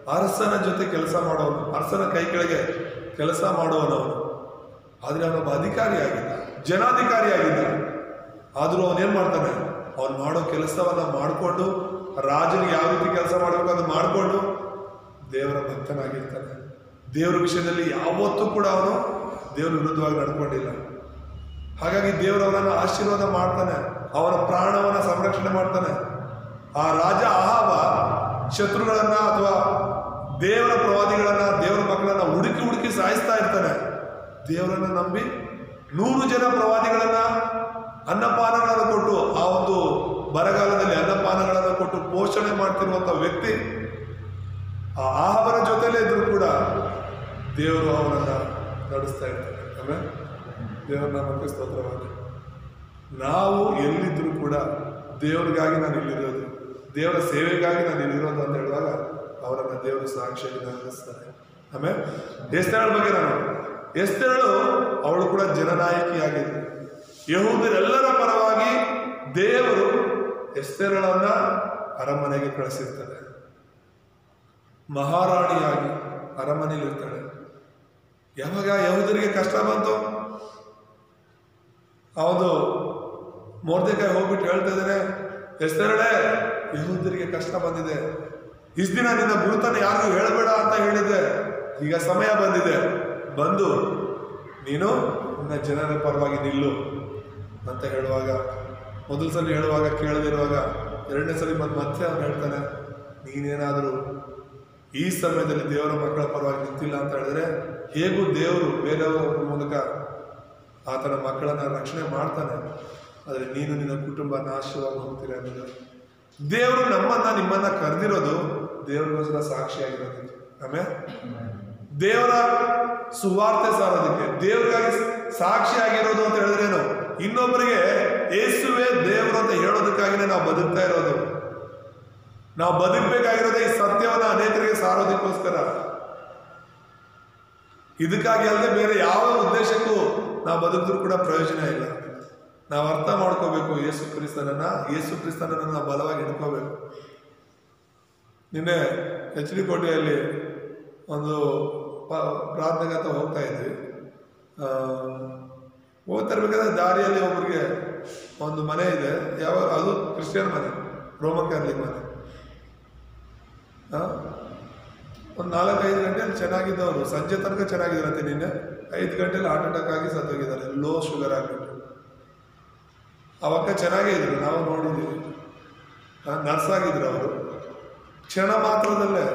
ಅರಸನ ಜೊತೆ ಕೆಲಸ ಮಾಡೋನು ಅರಸನ ಕೈ ಕೆಳಗೆ ಕೆಲಸ ಮಾಡುವನವನು ಆದರೆ ಅವನೊಬ್ಬ ಅಧಿಕಾರಿಯಾಗಿದ್ದ ಜನಾಧಿಕಾರಿಯಾಗಿದ್ದ ಆದರೂ ಅವನೇನ್ ಮಾಡ್ತಾನೆ ಅವನು ಮಾಡೋ ಕೆಲಸವನ್ನ ಮಾಡಿಕೊಂಡು ರಾಜನಿಗೆ ಯಾವ ರೀತಿ ಕೆಲಸ ಮಾಡಬೇಕು ಅದನ್ನ ಮಾಡಿಕೊಂಡು ದೇವರ ಭಕ್ತನಾಗಿರ್ತಾನೆ ದೇವರ ವಿಷಯದಲ್ಲಿ ಯಾವತ್ತೂ ಕೂಡ ಅವನು ದೇವರ ವಿರುದ್ಧವಾಗಿ ನಡ್ಕೊಂಡಿಲ್ಲ ಹಾಗಾಗಿ ದೇವರವರನ್ನು ಆಶೀರ್ವಾದ ಮಾಡ್ತಾನೆ ಅವನ ಪ್ರಾಣವನ್ನ ಸಂರಕ್ಷಣೆ ಮಾಡ್ತಾನೆ ಆ ರಾಜ ಅಹಾಬ ಶತ್ರುಗಳನ್ನ ಅಥವಾ ದೇವರ ಪ್ರವಾದಿಗಳನ್ನ ದೇವರ ಮಕ್ಕಳನ್ನ ಹುಡುಕಿ ಹುಡುಕಿ ಸಾಯಿಸ್ತಾ ಇರ್ತಾನೆ ದೇವರನ್ನ ನಂಬಿ ನೂರು ಜನ ಪ್ರವಾದಿಗಳನ್ನ ಅನ್ನಪಾನಗಳನ್ನು ಕೊಟ್ಟು ಆ ಒಂದು ಬರಗಾಲದಲ್ಲಿ ಅನ್ನಪಾನಗಳನ್ನು ಕೊಟ್ಟು ಪೋಷಣೆ ಮಾಡ್ತಿರುವಂತ ವ್ಯಕ್ತಿ ಆ ಆಹಾರ ಜೊತೆಲೇ ಇದ್ರು ಕೂಡ ದೇವರು ಅವನನ್ನ ನಡೆಸ್ತಾ ಇರ್ತಾರೆ ಆಮೇಲೆ ದೇವರ ನಾಮಕ್ಕೆ ಸ್ತೋತ್ರವಾಗಲಿ ನಾವು ಎಲ್ಲಿದ್ರು ಕೂಡ ದೇವರಿಗಾಗಿ ನಾನು ಇಲ್ಲಿರೋದು ದೇವರ ಸೇವೆಗಾಗಿ ನಾನು ಇಲ್ಲಿರೋದು ಅಂತ ಹೇಳುವಾಗ ಅವರನ್ನ ದೇವರು ಸಾಕ್ಷಿಯಾಗಿ ನಡೆಸ್ತಾರೆ ಆಮೇಲೆ ಎಸ್ತೇಳ ಬಗ್ಗೆ ನಾನು ಎಸ್ತೇಳು ಅವಳು ಕೂಡ ಜನನಾಯಕಿಯಾಗಿದ್ಲು ಯಹೂದರೆಲ್ಲರ ಪರವಾಗಿ ದೇವರು ಎಸ್ತೇರಳನ್ನ ಅರಮನೆಗೆ ಕಳಿಸಿರ್ತಾರೆ ಮಹಾರಾಣಿಯಾಗಿ ಅರಮನೆಯಲ್ಲಿ ಇರ್ತಾಳೆ ಯಾವಾಗ ಯಹೂದರಿಗೆ ಕಷ್ಟ ಬಂತು ಅವನು ಮೋರ್ದೆಕಾಯಿ ಹೋಗ್ಬಿಟ್ಟು ಹೇಳ್ತಾ ಇದ್ದಾನೆ ಎಸ್ತರಳೆ ಯಹೂದರಿಗೆ ಕಷ್ಟ ಬಂದಿದೆ ಇಷ್ಟು ದಿನ ನಿನ್ನ ಗುರುತನ ಯಾರಿಗೂ ಹೇಳಬೇಡ ಅಂತ ಹೇಳಿದ್ದೆ ಈಗ ಸಮಯ ಬಂದಿದೆ ಬಂದು ನೀನು ನಿನ್ನ ಜನರ ಪರವಾಗಿ ನಿಲ್ಲು ಅಂತ ಹೇಳುವಾಗ ಮೊದಲ ಸಲ ಹೇಳುವಾಗ ಕೇಳದಿರುವಾಗ ಎರಡನೇ ಸಲ ಬಂದು ಮತ್ತೆ ಅವನು ಹೇಳ್ತಾನೆ ನೀನೇನಾದರೂ ಈ ಸಮಯದಲ್ಲಿ ದೇವರ ಮಕ್ಕಳ ಪರವಾಗಿ ನಿಂತಿಲ್ಲ ಅಂತ ಹೇಳಿದ್ರೆ ಹೇಗೂ ದೇವರು ಬೇರೆಯವರ ಮೂಲಕ ಆತನ ಮಕ್ಕಳನ್ನ ರಕ್ಷಣೆ ಮಾಡ್ತಾನೆ ಆದರೆ ನೀನು ನಿನ್ನ ಕುಟುಂಬ ನಾಶವಾಗಿ ಹೋಗ್ತೀರ ಅನ್ನೋದು ದೇವರು ನಮ್ಮನ್ನ ನಿಮ್ಮನ್ನ ಕರೆದಿರೋದು ದೇವರಿಗೋಸ್ಕರ ಸಾಕ್ಷಿಯಾಗಿರೋದು ಆಮೇಲೆ ದೇವರ ಸುವಾರ್ತೆ ಸಾರೋದಕ್ಕೆ ದೇವರಿಗಾಗಿ ಸಾಕ್ಷಿಯಾಗಿರೋದು ಅಂತ ಹೇಳಿದ್ರೇನು ಇನ್ನೊಬ್ಬರಿಗೆ ಏಸುವೆ ದೇವರು ಅಂತ ಹೇಳೋದಕ್ಕಾಗಿನೇ ನಾವು ಬದುಕ್ತಾ ಇರೋದು ನಾವು ಬದುಕಬೇಕಾಗಿರೋದೇ ಈ ಸತ್ಯವನ್ನ ಅನೇಕರಿಗೆ ಸಾರೋದಕ್ಕೋಸ್ಕರ ಇದಕ್ಕಾಗಿ ಅಲ್ಲದೆ ಬೇರೆ ಯಾವ ಉದ್ದೇಶಕ್ಕೂ ನಾವು ಬದುಕಿದ್ರು ಕೂಡ ಪ್ರಯೋಜನ ಇಲ್ಲ ನಾವು ಅರ್ಥ ಮಾಡ್ಕೋಬೇಕು ಯೇಸು ಕ್ರಿಸ್ತನನ್ನ ಯೇಸು ಕ್ರಿಸ್ತನನ್ನ ನಾವು ಬಲವಾಗಿ ಹಿಡ್ಕೋಬೇಕು ನಿನ್ನೆ ಎಚ್ ಡಿ ಕೋಟೆಯಲ್ಲಿ ಒಂದು ಪ- ಪ್ರಾರ್ಥನೆಗತ ಹೋಗ್ತಾ ಇದ್ವಿ ಆ, ಹೋಗ್ತಾ ಇರ್ಬೇಕಾದ್ರೆ ದಾರಿಯಲ್ಲಿ ಒಬ್ರಿಗೆ ಒಂದು ಮನೆ ಇದೆ ಯಾವ ಅದು ಕ್ರಿಶ್ಚಿಯನ್ ಮನೆ ರೋಮನ್ ಕ್ಯಾಥಲಿಕ್ ಮನೆ ಆ? ಒಂದು ನಾಲ್ಕೈದು ಗಂಟೆಯಲ್ಲಿ ಚೆನ್ನಾಗಿದ್ದವರು ಸಂಜೆ ತನಕ ಚೆನ್ನಾಗಿದ್ದಾರಂತೆ ನಿನ್ನೆ ಐದು ಗಂಟೆಲಿ ಹಾರ್ಟ್ ಅಟ್ಯಾಕ್ ಆಗಿ ಸತ್ತೋಗಿದ್ದಾರೆ ಲೋ ಶುಗರ್ ಆಗಿಬಿಟ್ಟು ಅವಾಗ ಚೆನ್ನಾಗೇ ಇದ್ರು ನಾವು ನೋಡಿದ್ದೀವಿ ನರ್ಸ್ ಆಗಿದ್ರು ಅವರು ಕ್ಷಣ ಮಾತ್ರದಲ್ಲೇ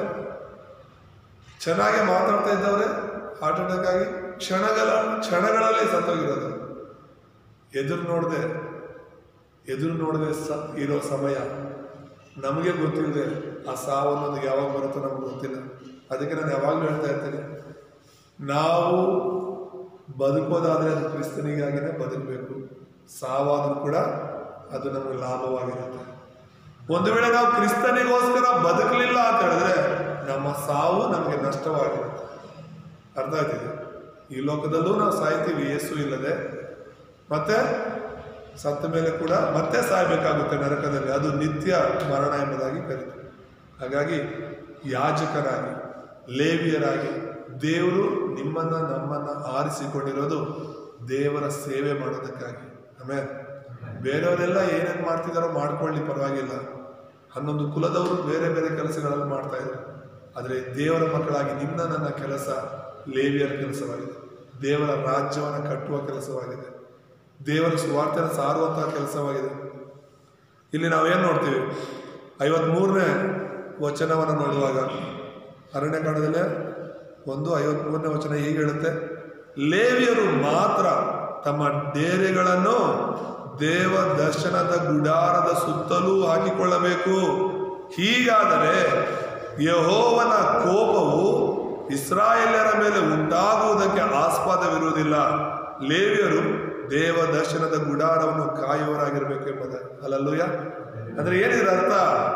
ಚೆನ್ನಾಗಿ ಮಾತಾಡ್ತಾ ಇದ್ದವ್ರೆ ಹಾರ್ಟ್ ಅಟ್ಯಾಕ್ ಆಗಿ ಕ್ಷಣಗಳ ಕ್ಷಣಗಳಲ್ಲಿ ಸತ್ತೋಗಿರೋದು ಎದುರು ನೋಡದೆ ಎದುರು ನೋಡದೆ ಸ ಇರೋ ಸಮಯ ನಮಗೆ ಗೊತ್ತಿಲ್ಲದೆ ಆ ಸಾವು ಅನ್ನೋದು ಯಾವಾಗ ಬರುತ್ತೋ ನಮ್ಗೆ ಗೊತ್ತಿಲ್ಲ ಅದಕ್ಕೆ ನಾನು ಯಾವಾಗಲೂ ಹೇಳ್ತಾ ಇರ್ತೇನೆ ನಾವು ಬದುಕೋದಾದ್ರೆ ಅದು ಕ್ರಿಸ್ತನಿಗಾಗಿನೇ ಬದುಕಬೇಕು ಸಾವಾದ್ರೂ ಕೂಡ ಅದು ನಮಗೆ ಲಾಭವಾಗಿರುತ್ತೆ ಒಂದು ವೇಳೆ ನಾವು ಕ್ರಿಸ್ತನಿಗೋಸ್ಕರ ಬದುಕಲಿಲ್ಲ ಅಂತ ಹೇಳಿದ್ರೆ ನಮ್ಮ ಸಾವು ನಮಗೆ ನಷ್ಟವಾಗಿರುತ್ತೆ ಅರ್ಥ ಆಯ್ತಿದೆ ಈ ಲೋಕದಲ್ಲೂ ನಾವು ಸಾಯ್ತೀವಿ ಯೇಸು ಇಲ್ಲದೆ ಮತ್ತೆ ಸತ್ತ ಮೇಲೆ ಕೂಡ ಮತ್ತೆ ಸಾಯಬೇಕಾಗುತ್ತೆ ನರಕದಲ್ಲಿ ಅದು ನಿತ್ಯ ಮರಣ ಎಂಬುದಾಗಿ ಕರೀತೀವಿ ಹಾಗಾಗಿ ಯಾಜಕರಾಗಿ ಲೇವಿಯರಾಗಿ ದೇವರು ನಿಮ್ಮನ್ನ ನಮ್ಮನ್ನ ಆರಿಸಿಕೊಂಡಿರೋದು ದೇವರ ಸೇವೆ ಮಾಡೋದಕ್ಕಾಗಿ ಆಮೇಲೆ ಬೇರೆಯವರೆಲ್ಲ ಏನೇನು ಮಾಡ್ತಿದಾರೋ ಮಾಡ್ಕೊಳ್ಳಿ ಪರವಾಗಿಲ್ಲ ಹನ್ನೊಂದು ಕುಲದವರು ಬೇರೆ ಬೇರೆ ಕೆಲಸಗಳನ್ನು ಮಾಡ್ತಾ ಇದ್ರು ಆದರೆ ದೇವರ ಮಕ್ಕಳಾಗಿ ನಿನ್ನ ನನ್ನ ಕೆಲಸ ಲೇವಿಯರ ಕೆಲಸವಾಗಿದೆ ದೇವರ ರಾಜ್ಯವನ್ನು ಕಟ್ಟುವ ಕೆಲಸವಾಗಿದೆ ದೇವರ ಸುವಾರ್ತೆನ ಸಾರುವಂತಹ ಕೆಲಸವಾಗಿದೆ ಇಲ್ಲಿ ನಾವೇನು ನೋಡ್ತೀವಿ ಐವತ್ಮೂರನೇ ವಚನವನ್ನು ನೋಡುವಾಗ ಅರಣ್ಯಕಾಂಡದಲ್ಲೇ ಒಂದು ಐವತ್ಮೂರನೇ ವಚನ ಹೀಗೆ ಹೇಳುತ್ತೆ ಲೇವಿಯರು ಮಾತ್ರ ತಮ್ಮ ಡೇರೆಗಳನ್ನು ದೇವ ದರ್ಶನದ ಗುಡಾರದ ಸುತ್ತಲೂ ಹಾಕಿಕೊಳ್ಳಬೇಕು ಹೀಗಾದರೆ ಯಹೋವನ ಕೋಪವು ಇಸ್ರಾಯೇಲ್ಯರ ಮೇಲೆ ಉಂಟಾಗುವುದಕ್ಕೆ ಆಸ್ಪದವಿರುವುದಿಲ್ಲ ಲೇವಿಯರು ದೇವ ದರ್ಶನದ ಗುಡಾರವನ್ನು ಕಾಯುವರಾಗಿರ್ಬೇಕು ಎಂಬುದು ಅಲ್ಲಲ್ಲೂಯ ಅಂದ್ರೆ ಏನಿದ್ರ ಅರ್ಥ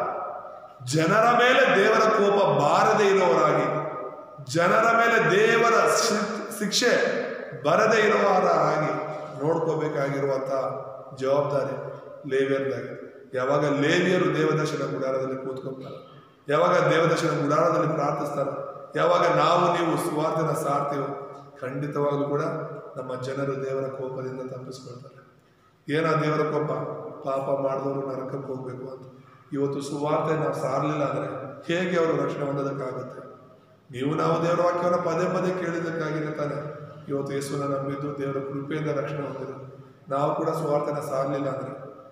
ಜನರ ಮೇಲೆ ದೇವರ ಕೋಪ ಬಾರದೇ ಇರುವವರಾಗಿ ಜನರ ಮೇಲೆ ದೇವರ ಶಿ- ಶಿಕ್ಷೆ ಬರದೇ ಇರುವವರಾಗಿ ನೋಡ್ಕೋಬೇಕಾಗಿರುವಂತ ಜವಾಬ್ದಾರಿ ಲೇವಿಯರ್ದಾಗಿ ಯಾವಾಗ ಲೇವಿಯರು ದೇವದರ್ಶನ ಗುಡಾರದಲ್ಲಿ ಕೂತ್ಕೊಳ್ತಾರೆ ಯಾವಾಗ ದೇವದರ್ಶನ ಗುಡಾರದಲ್ಲಿ ಪ್ರಾರ್ಥಿಸ್ತಾರೋ ಯಾವಾಗ ನಾವು ನೀವು ಸುವಾರ್ತೆನ ಸಾರ್ತೀವೋ ಖಂಡಿತವಾಗ್ಲೂ ಕೂಡ ನಮ್ಮ ಜನರು ದೇವರ ಕೋಪದಿಂದ ತಪ್ಪಿಸ್ಕೊಳ್ತಾರೆ ಏನಾ ದೇವರ ಕೋಪ ಪಾಪ ಮಾಡಿದವರು ನರಕಕ್ಕೆ ಹೋಗ್ಬೇಕು ಅಂತ ಇವತ್ತು ಸುವಾರ್ತೆ ನಾವು ಸಾರಲಿಲ್ಲ ಅಂದರೆ ಹೇಗೆ ಅವರು ರಕ್ಷಣೆ ಹೊಂದೋದಕ್ಕಾಗುತ್ತೆ ನೀವು ನಾವು ದೇವರ ವಾಕ್ಯವನ್ನು ಪದೇ ಪದೇ ಕೇಳಿದ್ದಕ್ಕಾಗಿನೇ ತಾನೆ ಇವತ್ತು ಯೇಸುನ ನಂಬಿದ್ದು ದೇವರ ಕೃಪೆಯಿಂದ ರಕ್ಷಣೆ ಹೊಂದಿದ್ರು ನಾವು ಕೂಡ ಸುವಾರ್ತೆನ ಸಾರಲಿಲ್ಲ ಅಂದರೆ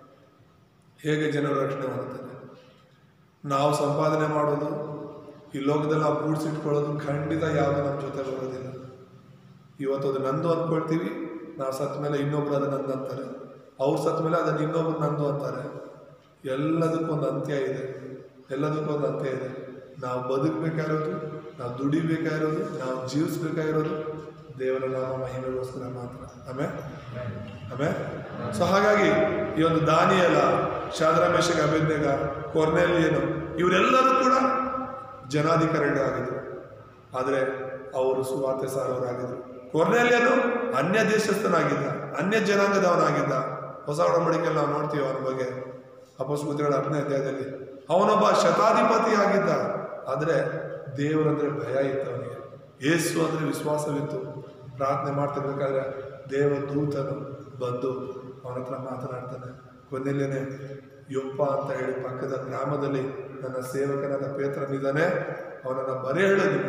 ಹೇಗೆ ಜನರು ರಕ್ಷಣೆ ಹೊಂದುತ್ತಾರೆ ನಾವು ಸಂಪಾದನೆ ಮಾಡೋದು ಈ ಲೋಕದಲ್ಲಿ ನಾವು ಕೂಡಿಸಿಟ್ಕೊಳ್ಳೋದು ಖಂಡಿತ ಯಾವುದು ನಮ್ಮ ಜೊತೆ ಬರೋದಿಲ್ಲ ಇವತ್ತು ಅದು ನಂದು ಅಂದ್ಕೊಳ್ತೀವಿ ನಾವು ಸತ್ತ ಮೇಲೆ ಇನ್ನೊಬ್ರು ಅದು ನಂದು ಅಂತಾರೆ ಅವ್ರು ಸತ್ತ ಮೇಲೆ ಅದನ್ನು ಇನ್ನೊಬ್ರು ನಂದು ಅಂತಾರೆ ಎಲ್ಲದಕ್ಕೊಂದು ಅಂತ್ಯ ಇದೆ ಎಲ್ಲದಕ್ಕೊಂದು ಅಂತ್ಯ ಇದೆ ನಾವು ಬದುಕಬೇಕಾಗಿರೋದು ನಾವು ದುಡಿಬೇಕಾಗಿರೋದು ನಾವು ಜೀವಿಸ್ಬೇಕಾಗಿರೋದು ದೇವರ ನಾಮ ಮಹಿಮೆಗೋಸ್ಕರ ಮಾತ್ರ ಆಮೇಲೆ ಆಮೇಲೆ ಸೊ ಹಾಗಾಗಿ ಈ ಒಂದು ದಾನಿಯಲ ಶಾದ್ರಮೇಶಕ ಅಭಿಜ್ಞಗ ಕೊರ್ನೆಲಿಯನು ಇವರೆಲ್ಲರೂ ಕೂಡ ಜನಾಧಿಕಾರಿಗಳು ಆಗಿದ್ರು ಆದರೆ ಅವರು ಸುವಾರ್ತೆ ಸಾರವರಾಗಿದ್ರು ಕೊರ್ನೆಲಿಯನು ಅನ್ಯ ದೇಶಸ್ಥನಾಗಿದ್ದ ಅನ್ಯ ಜನಾಂಗದವನಾಗಿದ್ದ ಹೊಸ ಒಡಂಬಡಿಕೆಯಲ್ಲಿ ನಾವು ನೋಡ್ತೀವಿ ಅವನ ಬಗ್ಗೆ ಅಪಸ್ಕೃತಿಗಳ ಹತ್ತನೇ ಅಧ್ಯಾಯದಲ್ಲಿ ಅವನೊಬ್ಬ ಶತಾಧಿಪತಿ ಆಗಿದ್ದ ಆದರೆ ದೇವರಂದ್ರೆ ಭಯ ಇತ್ತು ಅವನಿಗೆ ಏಸು ಅಂದ್ರೆ ವಿಶ್ವಾಸವಿತ್ತು ಪ್ರಾರ್ಥನೆ ಮಾಡ್ತಿರ್ಬೇಕಾದ್ರೆ ದೇವ ದೂತನು ಬಂದು ಅವನ ಹತ್ರ ಮಾತನಾಡ್ತಾನೆ ಕೊನೆಯಲ್ಲೇನೆ ಯೊಪ್ಪ ಅಂತ ಹೇಳಿ ಪಕ್ಕದ ಗ್ರಾಮದಲ್ಲಿ ನನ್ನ ಸೇವಕನಾದ ಪೇತ್ರನಿದ್ದಾನೆ ಅವನನ್ನು ಬರೆ ಹೇಳು ನೀವು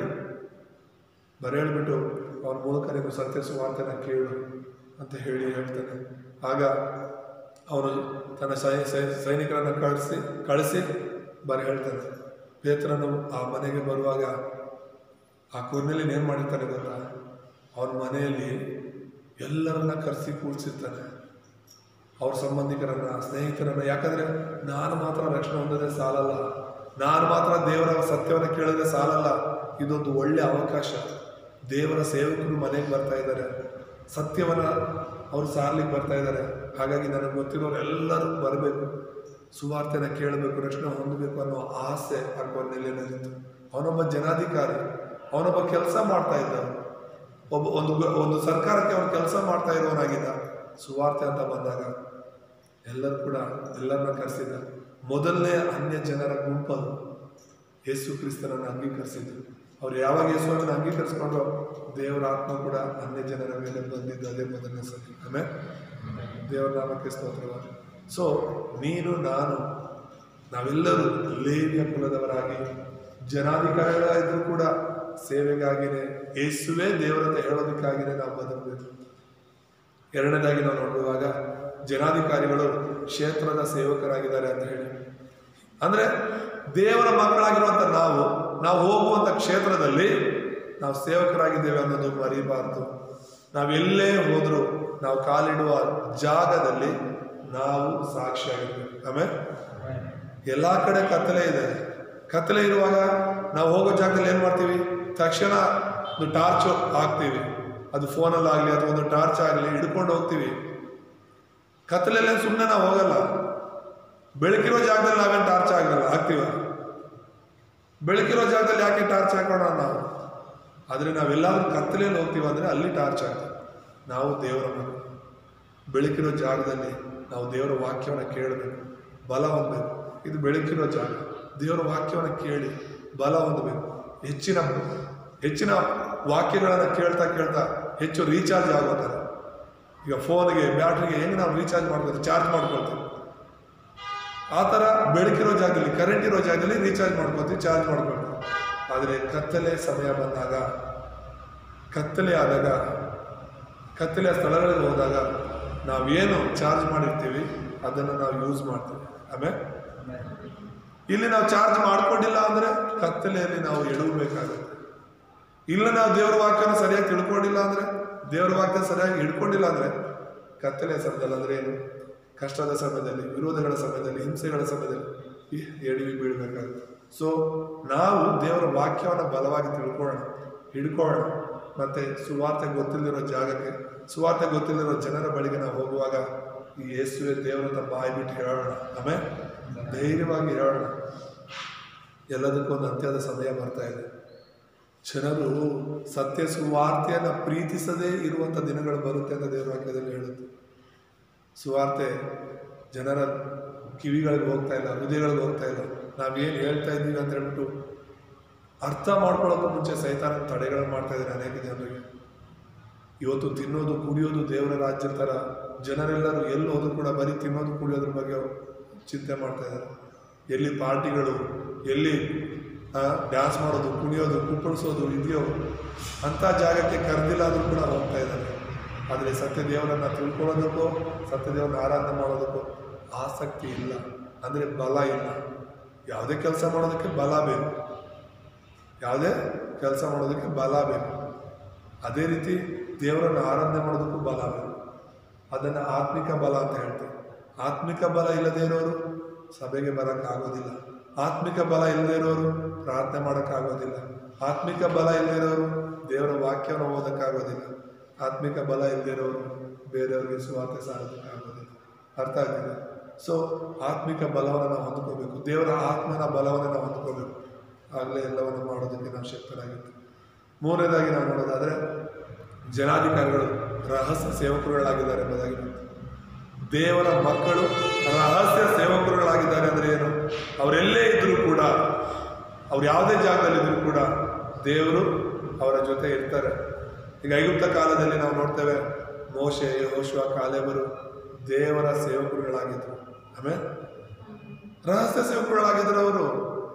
ಬರೆ ಹೇಳ್ಬಿಟ್ಟು ಅವನ ಮೂಲಕ ನೀನು ಸತ್ಯ ಸುವಾರ್ತೆನ ಕೇಳು ಅಂತ ಹೇಳಿ ಹೇಳ್ತಾನೆ ಆಗ ಅವನು ತನ್ನ ಸೈ ಸೈ- ಸೈನಿಕರನ್ನು ಕಳಿಸಿ ಕಳಿಸಿ ಬರೆ ಹೇಳ್ತಾನೆ ಪೇತ್ರನು ಆ ಮನೆಗೆ ಬರುವಾಗ ಆ ಕೊನೆಯಲ್ಲಿ ಏನು ಮಾಡಿರ್ತಾನೆ ಗೊತ್ತಾ ಅವನ ಮನೆಯಲ್ಲಿ ಎಲ್ಲರನ್ನ ಕರೆಸಿ ಕೂಡಿಸಿರ್ತಾನೆ ಅವ್ರ ಸಂಬಂಧಿಕರನ್ನ ಸ್ನೇಹಿತರನ್ನ ಯಾಕಂದ್ರೆ ನಾನು ಮಾತ್ರ ರಕ್ಷಣೆ ಹೊಂದಿದ್ರೆ ಸಾಲಲ್ಲ ನಾನು ಮಾತ್ರ ದೇವರ ಸತ್ಯವನ್ನು ಕೇಳಿದ್ರೆ ಸಾಲಲ್ಲ ಇದೊಂದು ಒಳ್ಳೆ ಅವಕಾಶ ದೇವರ ಸೇವಕರು ಮನೆಗೆ ಬರ್ತಾ ಇದ್ದಾರೆ ಸತ್ಯವನ್ನ ಅವ್ರು ಸಾರ್ಲಿಕ್ಕೆ ಬರ್ತಾ ಇದ್ದಾರೆ ಹಾಗಾಗಿ ನನಗೆ ಗೊತ್ತಿರೋರು ಎಲ್ಲರೂ ಬರಬೇಕು ಸುವಾರ್ತೆನ ಕೇಳಬೇಕು ರಕ್ಷಣೆ ಹೊಂದಬೇಕು ಅನ್ನೋ ಆಸೆ ಆ ಕೊನೆಯಲ್ಲಿತ್ತು ಅವನೊಬ್ಬ ಜನಾಧಿಕಾರಿ ಅವನೊಬ್ಬ ಕೆಲಸ ಮಾಡ್ತಾ ಇದ್ದ ಒಬ್ಬ ಒಂದು ಗ- ಒಂದು ಸರ್ಕಾರಕ್ಕೆ ಅವನು ಕೆಲಸ ಮಾಡ್ತಾ ಇರೋನಾಗಿದ್ದ ಸುವಾರ್ತೆ ಅಂತ ಬಂದಾಗ ಎಲ್ಲರೂ ಕೂಡ ಎಲ್ಲರನ್ನ ಕರೆಸಿದ್ದ ಮೊದಲನೇ ಅನ್ಯ ಜನರ ಗುಂಪದು ಯೇಸು ಕ್ರಿಸ್ತನನ್ನು ಅಂಗೀಕರಿಸಿದ್ದು ಅವ್ರು ಯಾವಾಗ ಯೇಸುವನ್ನು ಅಂಗೀಕರಿಸ್ಕೊಂಡು ದೇವರ ಆತ್ಮ ಕೂಡ ಅನ್ಯ ಜನರ ಮೇಲೆ ಬಂದಿದ್ದು ಅದೇ ಮೊದಲನೇ ಸತಿ ಆಮೇಲೆ ದೇವರ ನಾಮಕ್ಕೆ ಸ್ತೋತ್ರವಾದ ಸೊ ನೀನು ನಾನು ನಾವೆಲ್ಲರೂ ಲೇವಿಯ ಕುಲದವರಾಗಿ ಜನಾಧಿಕಾರಿಗಳಾದ್ರೂ ಕೂಡ ಸೇವೆಗಾಗಿನೇ ಯೇಸುವೇ ದೇವರನ್ನ ಹೇಳೋದಕ್ಕಾಗಿನೇ ನಾವು ಬದುಕಬೇಕು ಎರಡನೇದಾಗಿ ನಾವು ನೋಡುವಾಗ ಜನಾಧಿಕಾರಿಗಳು ಕ್ಷೇತ್ರದ ಸೇವಕರಾಗಿದ್ದಾರೆ ಅಂತ ಹೇಳಿ ಅಂದ್ರೆ ದೇವರ ಮಕ್ಕಳಾಗಿರುವಂತ ನಾವು ನಾವು ಹೋಗುವಂತ ಕ್ಷೇತ್ರದಲ್ಲಿ ನಾವು ಸೇವಕರಾಗಿದ್ದೇವೆ ಅನ್ನೋದು ಮರಿಬಾರ್ದು ನಾವೆಲ್ಲೇ ಹೋದ್ರು ನಾವು ಕಾಲಿಡುವ ಜಾಗದಲ್ಲಿ ನಾವು ಸಾಕ್ಷಿಯಾಗಿರ್ಬೇಕು ಆಮೇಲೆ ಎಲ್ಲ ಕಡೆ ಕತ್ತಲೆ ಇದೆ ಕತ್ತಲೆ ಇರುವಾಗ ನಾವು ಹೋಗೋ ಜಾಗದಲ್ಲಿ ಏನು ಮಾಡ್ತೀವಿ ತಕ್ಷಣ ಒಂದು ಟಾರ್ಚ್ ಹಾಕ್ತೀವಿ ಅದು ಫೋನಲ್ಲಾಗಲಿ ಅಥವಾ ಒಂದು ಟಾರ್ಚ್ ಆಗಲಿ ಹಿಡ್ಕೊಂಡು ಹೋಗ್ತೀವಿ ಕತ್ತಲೆಲ್ಲ ಸುಮ್ಮನೆ ನಾವು ಹೋಗಲ್ಲ ಬೆಳಕಿರೋ ಜಾಗದಲ್ಲಿ ನಾವೇನು ಟಾರ್ಚ್ ಆಗಲ್ಲ ಹಾಕ್ತೀವ ಬೆಳಕಿರೋ ಜಾಗದಲ್ಲಿ ಯಾಕೆ ಟಾರ್ಚ್ ಹಾಕೋಣ ನಾವು ಆದರೆ ನಾವೆಲ್ಲಾದ್ರೂ ಕತ್ತಲೆಯಲ್ಲಿ ಹೋಗ್ತೀವಿ ಅಂದರೆ ಅಲ್ಲಿ ಟಾರ್ಚ್ ಹಾಕ್ತೀವಿ ನಾವು ದೇವರ ಮಕ್ಕಳು ಬೆಳಕಿರೋ ಜಾಗದಲ್ಲಿ ನಾವು ದೇವರ ವಾಕ್ಯವನ್ನು ಕೇಳಬೇಕು ಬಲ ಹೊಂದಬೇಕು ಇದು ಬೆಳಕಿರೋ ಜಾಗ ದೇವರ ವಾಕ್ಯವನ್ನು ಕೇಳಿ ಬಲ ಹೊಂದಬೇಕು ಹೆಚ್ಚಿನ ಹೆಚ್ಚಿನ ವಾಕ್ಯಗಳನ್ನು ಕೇಳ್ತಾ ಕೇಳ್ತಾ ಹೆಚ್ಚು ರೀಚಾರ್ಜ್ ಆಗೋ ಥರ ಈಗ ಫೋನ್ಗೆ ಬ್ಯಾಟ್ರಿಗೆ ಹೆಂಗೆ ನಾವು ರೀಚಾರ್ಜ್ ಮಾಡ್ಕೊತೀವಿ ಚಾರ್ಜ್ ಮಾಡ್ಕೊಳ್ತೀವಿ ಆ ಥರ ಬೆಳಕಿರೋ ಜಾಗದಲ್ಲಿ ಕರೆಂಟ್ ಇರೋ ಜಾಗದಲ್ಲಿ ರೀಚಾರ್ಜ್ ಮಾಡ್ಕೊತೀವಿ ಚಾರ್ಜ್ ಮಾಡ್ಕೊಳ್ತೀವಿ ಆದರೆ ಕತ್ತಲೆ ಸಮಯ ಬಂದಾಗ ಕತ್ತಲೆ ಆದಾಗ ಕತ್ತಲೆಯ ಸ್ಥಳಗಳಿಗೆ ಹೋದಾಗ ನಾವೇನು ಚಾರ್ಜ್ ಮಾಡಿರ್ತೀವಿ ಅದನ್ನು ನಾವು ಯೂಸ್ ಮಾಡ್ತೀವಿ ಆಮೇಲೆ ಇಲ್ಲಿ ನಾವು ಚಾರ್ಜ್ ಮಾಡ್ಕೊಂಡಿಲ್ಲ ಅಂದರೆ ಕತ್ತಲೆಯಲ್ಲಿ ನಾವು ಎಡವಬೇಕಾಗುತ್ತೆ ಇಲ್ಲ ನಾವು ದೇವರ ವಾಕ್ಯನ ಸರಿಯಾಗಿ ತಿಳ್ಕೊಂಡಿಲ್ಲ ಅಂದರೆ ದೇವರ ವಾಕ್ಯ ಸರಿಯಾಗಿ ಹಿಡ್ಕೊಂಡಿಲ್ಲ ಅಂದರೆ ಕತ್ತಲೆಯ ಸಮಯದಲ್ಲಿ ಅಂದರೆ ಏನು ಕಷ್ಟದ ಸಮಯದಲ್ಲಿ ವಿರೋಧಗಳ ಸಮಯದಲ್ಲಿ ಹಿಂಸೆಗಳ ಸಮಯದಲ್ಲಿ ಈ ಎಡವಿ ಬೀಳಬೇಕಾಗುತ್ತೆ ಸೊ ನಾವು ದೇವರ ವಾಕ್ಯವನ್ನು ಬಲವಾಗಿ ತಿಳ್ಕೊಳ್ಳೋಣ ಹಿಡ್ಕೊಳ್ಳೋಣ ಮತ್ತೆ ಸುವಾರ್ತೆ ಗೊತ್ತಿಲ್ಲದಿರೋ ಜಾಗಕ್ಕೆ ಸುವಾರ್ತೆ ಗೊತ್ತಿಲ್ಲದಿರೋ ಜನರ ಬಳಿಗೆ ನಾವು ಹೋಗುವಾಗ ಈ ಯೇಸುವೆ ದೇವರನ್ನ ಬಾಯಿ ಬಿಟ್ಟು ಹೇಳೋಣ ಆಮೇಲೆ ಧೈರ್ಯವಾಗಿ ಹೇಳೋಣ ಎಲ್ಲದಕ್ಕೊಂದು ಅಂತ್ಯದ ಸಮಯ ಬರ್ತಾ ಇದೆ ಜನರು ಸತ್ಯ ಸುವಾರ್ತೆಯನ್ನು ಪ್ರೀತಿಸದೇ ಇರುವಂಥ ದಿನಗಳು ಬರುತ್ತೆ ಅಂತ ದೇವರ ವಾಕ್ಯದಲ್ಲಿ ಹೇಳುತ್ತೆ ಸುವಾರ್ತೆ ಜನರ ಕಿವಿಗಳಿಗೆ ಹೋಗ್ತಾ ಇಲ್ಲ ಹೃದಯಗಳಿಗೆ ಹೋಗ್ತಾ ಇಲ್ಲ ನಾವೇನು ಹೇಳ್ತಾ ಇದ್ದೀವಿ ಅಂತ ಹೇಳ್ಬಿಟ್ಟು ಅರ್ಥ ಮಾಡ್ಕೊಳ್ಳೋಕ್ಕೂ ಮುಂಚೆ ಸೈತಾನ ತಡೆಗಳನ್ನು ಮಾಡ್ತಾ ಇದ್ದಾರೆ ಅನೇಕ ಜನರಿಗೆ ಇವತ್ತು ತಿನ್ನೋದು ಕುಡಿಯೋದು ದೇವರ ರಾಜ್ಯ ಥರ ಜನರೆಲ್ಲರೂ ಎಲ್ಲಿ ಹೋದ್ರು ಕೂಡ ಬರೀ ತಿನ್ನೋದು ಕುಡಿಯೋದ್ರ ಬಗ್ಗೆ ಅವ್ರು ಚಿಂತೆ ಮಾಡ್ತಾ ಇದ್ದಾರೆ ಎಲ್ಲಿ ಪಾರ್ಟಿಗಳು ಎಲ್ಲಿ ಡ್ಯಾನ್ಸ್ ಮಾಡೋದು ಕುಣಿಯೋದು ಕುಪ್ಪಳಿಸೋದು ಇದೆಯೋ ಅಂಥ ಜಾಗಕ್ಕೆ ಕರೆದಿಲ್ಲ ಆದರೂ ಕೂಡ ಹೋಗ್ತಾ ಇದ್ದಾರೆ ಆದರೆ ಸತ್ಯ ದೇವರನ್ನು ತಿಳ್ಕೊಳ್ಳೋದಕ್ಕೋ ಸತ್ಯ ದೇವರನ್ನ ಆರಾಧನೆ ಮಾಡೋದಕ್ಕೋ ಆಸಕ್ತಿ ಇಲ್ಲ ಅಂದರೆ ಬಲ ಇಲ್ಲ ಯಾವುದೇ ಕೆಲಸ ಮಾಡೋದಕ್ಕೆ ಬಲ ಬೇಕು ಯಾವುದೇ ಕೆಲಸ ಮಾಡೋದಕ್ಕೆ ಬಲ ಬೇಕು ಅದೇ ರೀತಿ ದೇವರನ್ನು ಆರಾಧನೆ ಮಾಡೋದಕ್ಕೂ ಬಲ ಬೇಕು ಅದನ್ನು ಆತ್ಮಿಕ ಬಲ ಅಂತ ಹೇಳ್ತೀವಿ ಆತ್ಮಿಕ ಬಲ ಇಲ್ಲದೇ ಇರೋರು ಸಭೆಗೆ ಬರೋಕ್ಕಾಗೋದಿಲ್ಲ ಆತ್ಮಿಕ ಬಲ ಇಲ್ಲದೇ ಇರೋರು ಪ್ರಾರ್ಥನೆ ಮಾಡೋಕ್ಕಾಗೋದಿಲ್ಲ ಆತ್ಮಿಕ ಬಲ ಇಲ್ಲದೇ ಇರೋರು ದೇವರ ವಾಕ್ಯವನ್ನು ಓದೋಕ್ಕಾಗೋದಿಲ್ಲ ಆತ್ಮಿಕ ಬಲ ಇಲ್ಲದೇ ಇರೋರು ಬೇರೆಯವ್ರಿಗೆ ಸುವಾರ್ತೆ ಸಾರೋದಕ್ಕಾಗೋದಿಲ್ಲ ಅರ್ಥ ಆಗ್ತಿದೆ ಸೊ ಆತ್ಮಿಕ ಬಲವನ್ನು ನಾವು ಹೊಂದ್ಕೋಬೇಕು ದೇವರ ಆತ್ಮನ ಬಲವನ್ನು ನಾವು ಹೊಂದ್ಕೋಬೇಕು ಆಗಲೇ ಎಲ್ಲವನ್ನು ಮಾಡೋದಕ್ಕೆ ನಾವು ಶಕ್ತರಾಗಿರ್ತೀವಿ ಮೂರನೇದಾಗಿ ನಾವು ನೋಡೋದಾದರೆ ಜನಾಧಿಕಾರಿಗಳು ರಹಸ್ಯ ಸೇವಕರುಗಳಾಗಿದ್ದಾರೆ ಎಂಬುದಾಗಿ ನೋಡ್ತೀವಿ. ದೇವರ ಮಕ್ಕಳು ರಹಸ್ಯ ಸೇವಕರುಗಳಾಗಿದ್ದಾರೆ ಅಂದರೆ ಏನು ಅವರೆಲ್ಲೇ ಇದ್ದರೂ ಕೂಡ ಅವ್ರು ಯಾವುದೇ ಜಾಗದಲ್ಲಿದ್ದರೂ ಕೂಡ ದೇವರು ಅವರ ಜೊತೆ ಇರ್ತಾರೆ ಈಗ ಐಗುಪ್ತ ಕಾಲದಲ್ಲಿ ನಾವು ನೋಡ್ತೇವೆ ಮೋಶೆ ಯಹೋಶುವ ಕಾಲೇಬರು ದೇವರ ಸೇವಕರುಗಳಾಗಿದ್ದರು ಆಮೇಲೆ ರಹಸ್ಯ ಸೇವಕರುಗಳಾಗಿದ್ದರು ಅವರು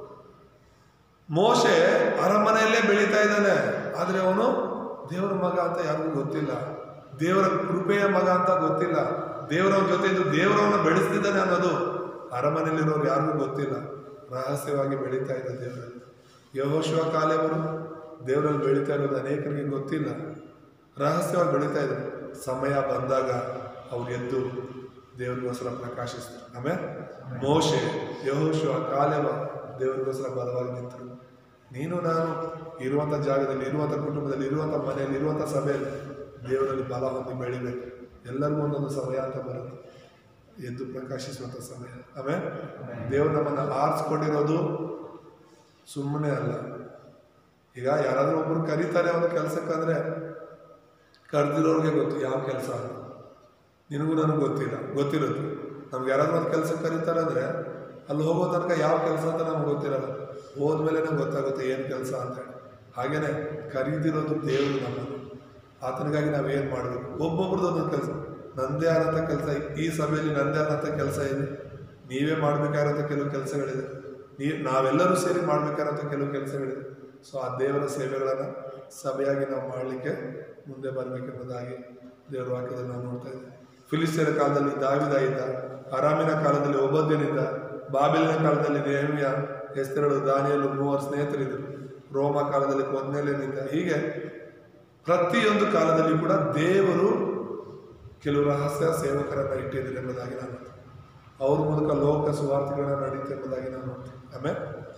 ಮೋಶೆ ಅರಮನೆಯಲ್ಲೇ ಬೆಳೀತಾ ಇದ್ದಾನೆ ಆದರೆ ಅವನು ದೇವರ ಮಗ ಅಂತ ಯಾರಿಗೂ ಗೊತ್ತಿಲ್ಲ ದೇವರ ಕೃಪೆಯ ಮಗ ಅಂತ ಗೊತ್ತಿಲ್ಲ ದೇವರವನ ಜೊತೆ ಇದ್ದು ದೇವರವನ್ನ ಬೆಳೆಸ್ತಿದ್ದಾನೆ ಅನ್ನೋದು ಅರಮನೆಯಲ್ಲಿರೋರು ಯಾರಿಗೂ ಗೊತ್ತಿಲ್ಲ ರಹಸ್ಯವಾಗಿ ಬೆಳೀತಾ ಇದ್ದ ದೇವರಲ್ಲಿ ಯಹೋಶಿವ ಕಾಲೇವರು ದೇವರಲ್ಲಿ ಬೆಳೀತಾ ಇರೋದು ಅನೇಕರಿಗೆ ಗೊತ್ತಿಲ್ಲ ರಹಸ್ಯವಾಗಿ ಬೆಳೀತಾ ಇದ್ರು ಸಮಯ ಬಂದಾಗ ಅವ್ರು ಎದ್ದು ದೇವರಿಗೋಸ್ಕರ ಪ್ರಕಾಶಿಸ್ತಾರೆ ಆಮೇಲೆ ಮೋಶೆ ಯಹೋಶಿವ ಕಾಲೇವ ದೇವರಿಗೋಸ್ಕರ ಬಲವಾಗಿ ನಿಂತರು ನೀನು ನಾನು ಇರುವಂಥ ಜಾಗದಲ್ಲಿ ಇರುವಂಥ ಕುಟುಂಬದಲ್ಲಿ ಇರುವಂಥ ಮನೆಯಲ್ಲಿ ಇರುವಂಥ ಸಭೆಯಲ್ಲಿ ದೇವರಲ್ಲಿ ಬಲ ಹೊಂದಿ ಬೆಳಿಬೇಕು ಎಲ್ಲರಿಗೂ ಒಂದೊಂದು ಸಮಯ ಅಂತ ಬರುತ್ತೆ ಎದ್ದು ಪ್ರಕಾಶಿಸುವಂಥ ಸಮಯ ಆಮೇಲೆ ದೇವರು ನಮ್ಮನ್ನು ಆರಿಸ್ಕೊಂಡಿರೋದು ಸುಮ್ಮನೆ ಅಲ್ಲ ಈಗ ಯಾರಾದರೂ ಒಬ್ರು ಕರೀತಾರೆ ಒಂದು ಕೆಲಸಕ್ಕಂದ್ರೆ ಕರೆದಿರೋರಿಗೆ ಗೊತ್ತು ಯಾವ ಕೆಲಸ ಅಂತ ನಿನಗೂ ನನಗೆ ಗೊತ್ತಿಲ್ಲ ಗೊತ್ತಿರುತ್ತೆ ನಮ್ಗೆ ಯಾರಾದ್ರೂ ಒಂದು ಕೆಲಸಕ್ಕೆ ಕರೀತಾರೆ ಅಂದರೆ ಅಲ್ಲಿ ಹೋಗೋ ತನಕ ಯಾವ ಕೆಲಸ ಅಂತ ನಮ್ಗೆ ಗೊತ್ತಿರಲ್ಲ ಹೋದ್ಮೇಲೆ ಗೊತ್ತಾಗುತ್ತೆ ಏನು ಕೆಲಸ ಅಂತ ಹೇಳಿ ಹಾಗೇನೆ ಕರೀದಿರೋದು ದೇವರು ನಮ್ಮನ್ನು ಆತನಿಗಾಗಿ ನಾವೇನು ಮಾಡಬೇಕು ಒಬ್ಬೊಬ್ರದ್ದು ಒಂದೊಂದು ಕೆಲಸ ನಂದೇ ಆದಂಥ ಕೆಲಸ ಈ ಸಭೆಯಲ್ಲಿ ನಂದೇ ಆದಂಥ ಕೆಲಸ ಇದೆ ನೀವೇ ಮಾಡಬೇಕಾದಂಥ ಕೆಲವು ಕೆಲಸಗಳಿದೆ ನೀವು ನಾವೆಲ್ಲರೂ ಸೇರಿ ಮಾಡಬೇಕಾದಂಥ ಕೆಲವು ಕೆಲಸಗಳಿದೆ ಸೊ ಆ ದೇವರ ಸೇವೆಗಳನ್ನು ಸಭೆಯಾಗಿ ನಾವು ಮಾಡಲಿಕ್ಕೆ ಮುಂದೆ ಬರಬೇಕೆಂಬುದಾಗಿ ದೇವರ ವಾಕ್ಯದಲ್ಲಿ ನಾವು ನೋಡ್ತಾ ಇದ್ದೇವೆ ಫಿಲಿಸ್ತೀರ ಕಾಲದಲ್ಲಿ ದಾವಿದ ಇದ್ದ ಅರಾಮಿನ ಕಾಲದಲ್ಲಿ ಒಬ್ಬದ್ಯನಿದ್ದ ಬಾಬೆಲಿನ ಕಾಲದಲ್ಲಿ ನೇಮಿಯ ಹೆಸರುಗಳು ದಾನಿಯಲು ಮೂವರು ಸ್ನೇಹಿತರಿದ್ದರು ರೋಮ ಕಾಲದಲ್ಲಿ ಕೊಂದ್ನೇಲಿನಿಂದ ಹೀಗೆ ಪ್ರತಿಯೊಂದು ಕಾಲದಲ್ಲಿ ಕೂಡ ದೇವರು ಕೆಲವು ರಹಸ್ಯ ಸೇವಕರನ್ನು ಇಟ್ಟಿದ್ದಾರೆ ಎಂಬುದಾಗಿ ನಾನು ನೋಡ್ತೀನಿ. ಅವ್ರ ಮೂಲಕ ಲೋಕ ಸುವಾರ್ತೆಗಳನ್ನ ನಡೀತೆ ಎಂಬುದಾಗಿ ನಾನು ನೋಡ್ತೀನಿ ಆಮೇಲೆ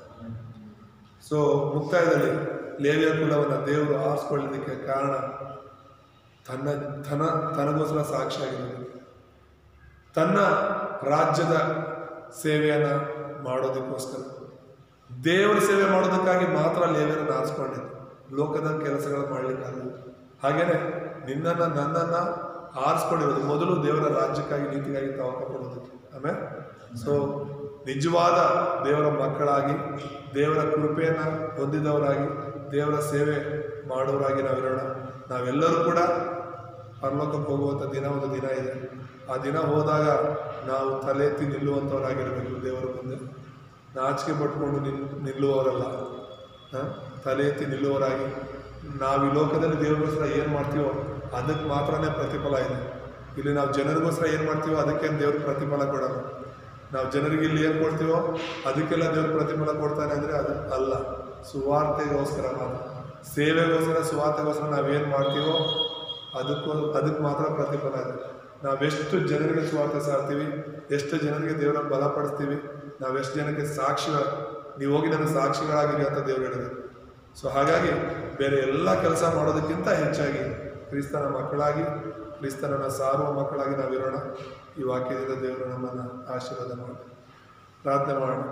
ಸೊ ಮುಕ್ತಾಯದಲ್ಲಿ ಲೇವಿಯ ಕುಲವನ್ನು ದೇವರು ಆರಿಸ್ಕೊಳ್ಳೋದಕ್ಕೆ ಕಾರಣ ತನ್ನ ತನ ತನಗೋಸ್ಕರ ಸಾಕ್ಷಿಯಾಗಿರೋದು ತನ್ನ ರಾಜ್ಯದ ಸೇವೆಯನ್ನು ಮಾಡೋದಕ್ಕೋಸ್ಕರ ದೇವರ ಸೇವೆ ಮಾಡೋದಕ್ಕಾಗಿ ಮಾತ್ರ ಲೇವಿಯರನ್ನು ಆರಿಸ್ಕೊಂಡಿದ್ದು ಲೋಕದ ಕೆಲಸಗಳು ಮಾಡಲಿಕ್ಕಾಗಲ್ಲ ಹಾಗೇನೆ ನಿನ್ನನ್ನು ನನ್ನನ್ನು ಆರಿಸ್ಕೊಂಡಿರೋದು ಮೊದಲು ದೇವರ ರಾಜ್ಯಕ್ಕಾಗಿ ನೀತಿಗಾಗಿ ತವಕ ಪಡೋದಕ್ಕೆ ಆಮೇಲೆ ಸೊ ನಿಜವಾದ ದೇವರ ಮಕ್ಕಳಾಗಿ ದೇವರ ಕೃಪೆಯನ್ನು ಹೊಂದಿದವರಾಗಿ ದೇವರ ಸೇವೆ ಮಾಡೋರಾಗಿ ನಾವಿರೋಣ ನಾವೆಲ್ಲರೂ ಕೂಡ ಪರಲೋಕಕ್ಕೆ ಹೋಗುವಂಥ ದಿನ ಒಂದು ದಿನ ಇದೆ ಆ ದಿನ ಹೋದಾಗ ನಾವು ತಲೆ ಎತ್ತಿ ನಿಲ್ಲುವಂಥವರಾಗಿರಬೇಕು ದೇವರ ಮುಂದೆ ನಾಚಿಕೆ ಪಟ್ಕೊಂಡು ನಿಲ್ ನಿಲ್ಲುವವರಲ್ಲ ಹ? ತಲೆ ಎತ್ತಿ ನಿಲ್ಲುವವರಾಗಿ ನಾವು ಈ ಲೋಕದಲ್ಲಿ ದೇವರಿಗೋಸ್ಕರ ಏನು ಮಾಡ್ತೀವೋ ಅದಕ್ಕೆ ಮಾತ್ರನೇ ಪ್ರತಿಫಲ ಇದೆ ಇಲ್ಲಿ ನಾವು ಜನರಿಗೋಸ್ಕರ ಏನು ಮಾಡ್ತೀವೋ ಅದಕ್ಕೇನು ದೇವ್ರ ಪ್ರತಿಫಲ ಕೊಡಲ್ಲ ನಾವು ಜನರಿಗೆ ಇಲ್ಲಿ ಏನು ಕೊಡ್ತೀವೋ ಅದಕ್ಕೆಲ್ಲ ದೇವ್ರ ಪ್ರತಿಫಲ ಕೊಡ್ತಾನೆ ಅಂದರೆ ಅದು ಅಲ್ಲ ಸುವಾರ್ತೆಗೋಸ್ಕರ ಮಾತ್ರ ಸೇವೆಗೋಸ್ಕರ ಸುವಾರ್ತೆಗೋಸ್ಕರ ನಾವೇನು ಮಾಡ್ತೀವೋ ಅದಕ್ಕೂ ಅದಕ್ಕೆ ಮಾತ್ರ ಪ್ರತಿಫಲ ಇದೆ ನಾವೆಷ್ಟು ಜನರಿಗೆ ಸುವಾರ್ತೆ ಸಾರ್ತೀವಿ ಎಷ್ಟು ಜನರಿಗೆ ದೇವರನ್ನು ಬಲಪಡಿಸ್ತೀವಿ ನಾವೆಷ್ಟು ಜನಕ್ಕೆ ಸಾಕ್ಷಿ ನೀವು ಹೋಗಿ ನನಗೆ ಸಾಕ್ಷಿಗಳಾಗಿರಿ ಅಂತ ದೇವರು ಹೇಳಿದರು ಸೊ ಹಾಗಾಗಿ ಬೇರೆ ಎಲ್ಲ ಕೆಲಸ ಮಾಡೋದಕ್ಕಿಂತ ಹೆಚ್ಚಾಗಿ ಕ್ರಿಸ್ತನ ಮಕ್ಕಳಾಗಿ ಕ್ರಿಸ್ತನನ್ನು ಸಾರುವ ಮಕ್ಕಳಾಗಿ ನಾವಿರೋಣ ಈ ವಾಕ್ಯದಿಂದ ದೇವರು ನಮ್ಮನ್ನು ಆಶೀರ್ವಾದ ಮಾಡಿ ಪ್ರಾರ್ಥನೆ ಮಾಡೋಣ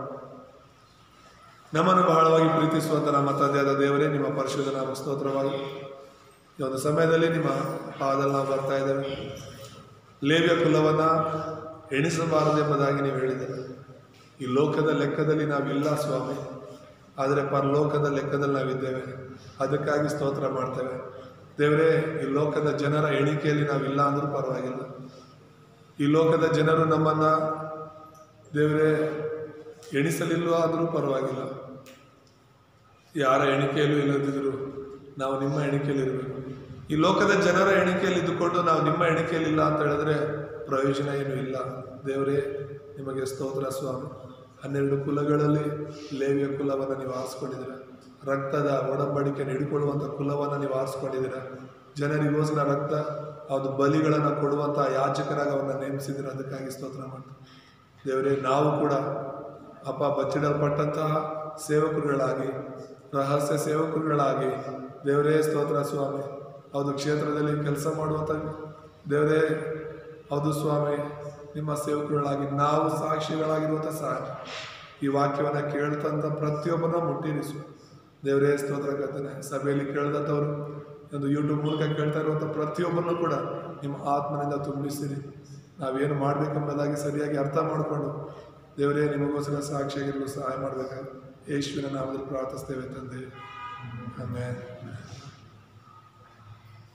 ನಮ್ಮನ್ನು ಬಹಳವಾಗಿ ಪ್ರೀತಿಸುವಂಥ ನಮ್ಮ ತಂದೆಯಾದ ದೇವರೇ ನಿಮ್ಮ ಪರಿಶುದ್ಧ ನಾಮ ಸ್ತೋತ್ರವಾಗಿ ಈ ಒಂದು ಸಮಯದಲ್ಲಿ ನಿಮ್ಮ ಪಾದದಲ್ಲಿ ನಾವು ಬರ್ತಾ ಇದ್ದೇವೆ ಲೇವಿಯ ಕುಲವನ್ನು ಎಣಿಸಬಾರದು ಎಂಬುದಾಗಿ ನೀವು ಹೇಳಿದ್ದೀರಿ ಈ ಲೋಕದ ಲೆಕ್ಕದಲ್ಲಿ ನಾವಿಲ್ಲ ಸ್ವಾಮಿ ಆದರೆ ಪರಲೋಕದ ಲೆಕ್ಕದಲ್ಲಿ ನಾವಿದ್ದೇವೆ ಅದಕ್ಕಾಗಿ ಸ್ತೋತ್ರ ಮಾಡ್ತೇವೆ ದೇವರೇ ಈ ಲೋಕದ ಜನರ ಎಣಿಕೆಯಲ್ಲಿ ನಾವಿಲ್ಲ ಅಂದ್ರೂ ಪರವಾಗಿಲ್ಲ ಈ ಲೋಕದ ಜನರು ನಮ್ಮನ್ನ ದೇವರೇ ಎಣಿಸಲಿಲ್ಲ ಆದರೂ ಪರವಾಗಿಲ್ಲ ಯಾರ ಎಣಿಕೆಯಲ್ಲೂ ಇಲ್ಲದಿದ್ರು ನಾವು ನಿಮ್ಮ ಎಣಿಕೆಯಲ್ಲಿ ಇರಬೇಕು ಈ ಲೋಕದ ಜನರ ಎಣಿಕೆಯಲ್ಲಿ ಇದ್ದುಕೊಂಡು ನಾವು ನಿಮ್ಮ ಎಣಿಕೆಯಲ್ಲಿ ಇಲ್ಲ ಅಂತ ಹೇಳಿದ್ರೆ ಪ್ರಯೋಜನ ಏನೂ ಇಲ್ಲ ದೇವರೇ ನಿಮಗೆ ಸ್ತೋತ್ರ ಸ್ವಾಮಿ ಹನ್ನೆರಡು ಕುಲಗಳಲ್ಲಿ ಲೇವಿಯ ಕುಲವನ್ನು ನೀವು ಆರಿಸ್ಕೊಂಡಿದ್ದೀರ ರಕ್ತದ ಒಡಂಬಡಿಕೆ ಹಿಡ್ಕೊಳ್ಳುವಂಥ ಕುಲವನ್ನು ನೀವು ಆರಿಸ್ಕೊಂಡಿದ್ದೀರ ಜನರಿಗೋಸ್ಕರ ರಕ್ತ ಅದು ಬಲಿಗಳನ್ನು ಕೊಡುವಂಥ ಯಾಚಕರಾಗಿ ಅವನ್ನ ನೇಮಿಸಿದ್ದೀರ ಅದಕ್ಕಾಗಿ ಸ್ತೋತ್ರ ಮಾಡ್ತೀವಿ ದೇವರೇ ನಾವು ಕೂಡ ಅಪ್ಪ ಬಚ್ಚಿಡಲ್ಪಟ್ಟಂತಹ ಸೇವಕರುಗಳಾಗಿ ರಹಸ್ಯ ಸೇವಕರುಗಳಾಗಿ ದೇವರೇ ಸ್ತೋತ್ರ ಸ್ವಾಮಿ ಹೌದು ಕ್ಷೇತ್ರದಲ್ಲಿ ಕೆಲಸ ಮಾಡುವಂಥ ದೇವರೇ ಹೌದು ಸ್ವಾಮಿ ನಿಮ್ಮ ಸೇವಕರುಗಳಾಗಿ ನಾವು ಸಾಕ್ಷಿಗಳಾಗಿರುವಂಥ ಸಾಕ್ಷಿ ಈ ವಾಕ್ಯವನ್ನು ಕೇಳ್ತಂಥ ಪ್ರತಿಯೊಬ್ಬರನ್ನ ಮುಟ್ಟಿರಿಸು ದೇವರೇ ಸ್ತೋತ್ರ ಕರ್ತನೆ ಸಭೆಯಲ್ಲಿ ಕೇಳಿದಂಥವ್ರು ಒಂದು ಯೂಟ್ಯೂಬ್ ಮೂಲಕ ಕೇಳ್ತಾ ಇರುವಂಥ ಪ್ರತಿಯೊಬ್ಬರನ್ನು ಕೂಡ ನಿಮ್ಮ ಆತ್ಮನಿಂದ ತುಂಬಿಸಿರಿ ನಾವೇನು ಮಾಡಬೇಕೆಂಬುದಾಗಿ ಸರಿಯಾಗಿ ಅರ್ಥ ಮಾಡಿಕೊಂಡು ದೇವರೇ ನಿಮಗೋಸ್ಕರ ಸಾಕ್ಷಿಯಾಗಿರಲು ಸಹಾಯ ಮಾಡಬೇಕಾಗಿ ಯೇಸುವಿನ ನಾಮದಲ್ಲಿ ಪ್ರಾರ್ಥಿಸ್ತೇವೆ ತಂದೆ ಆಮೇಲೆ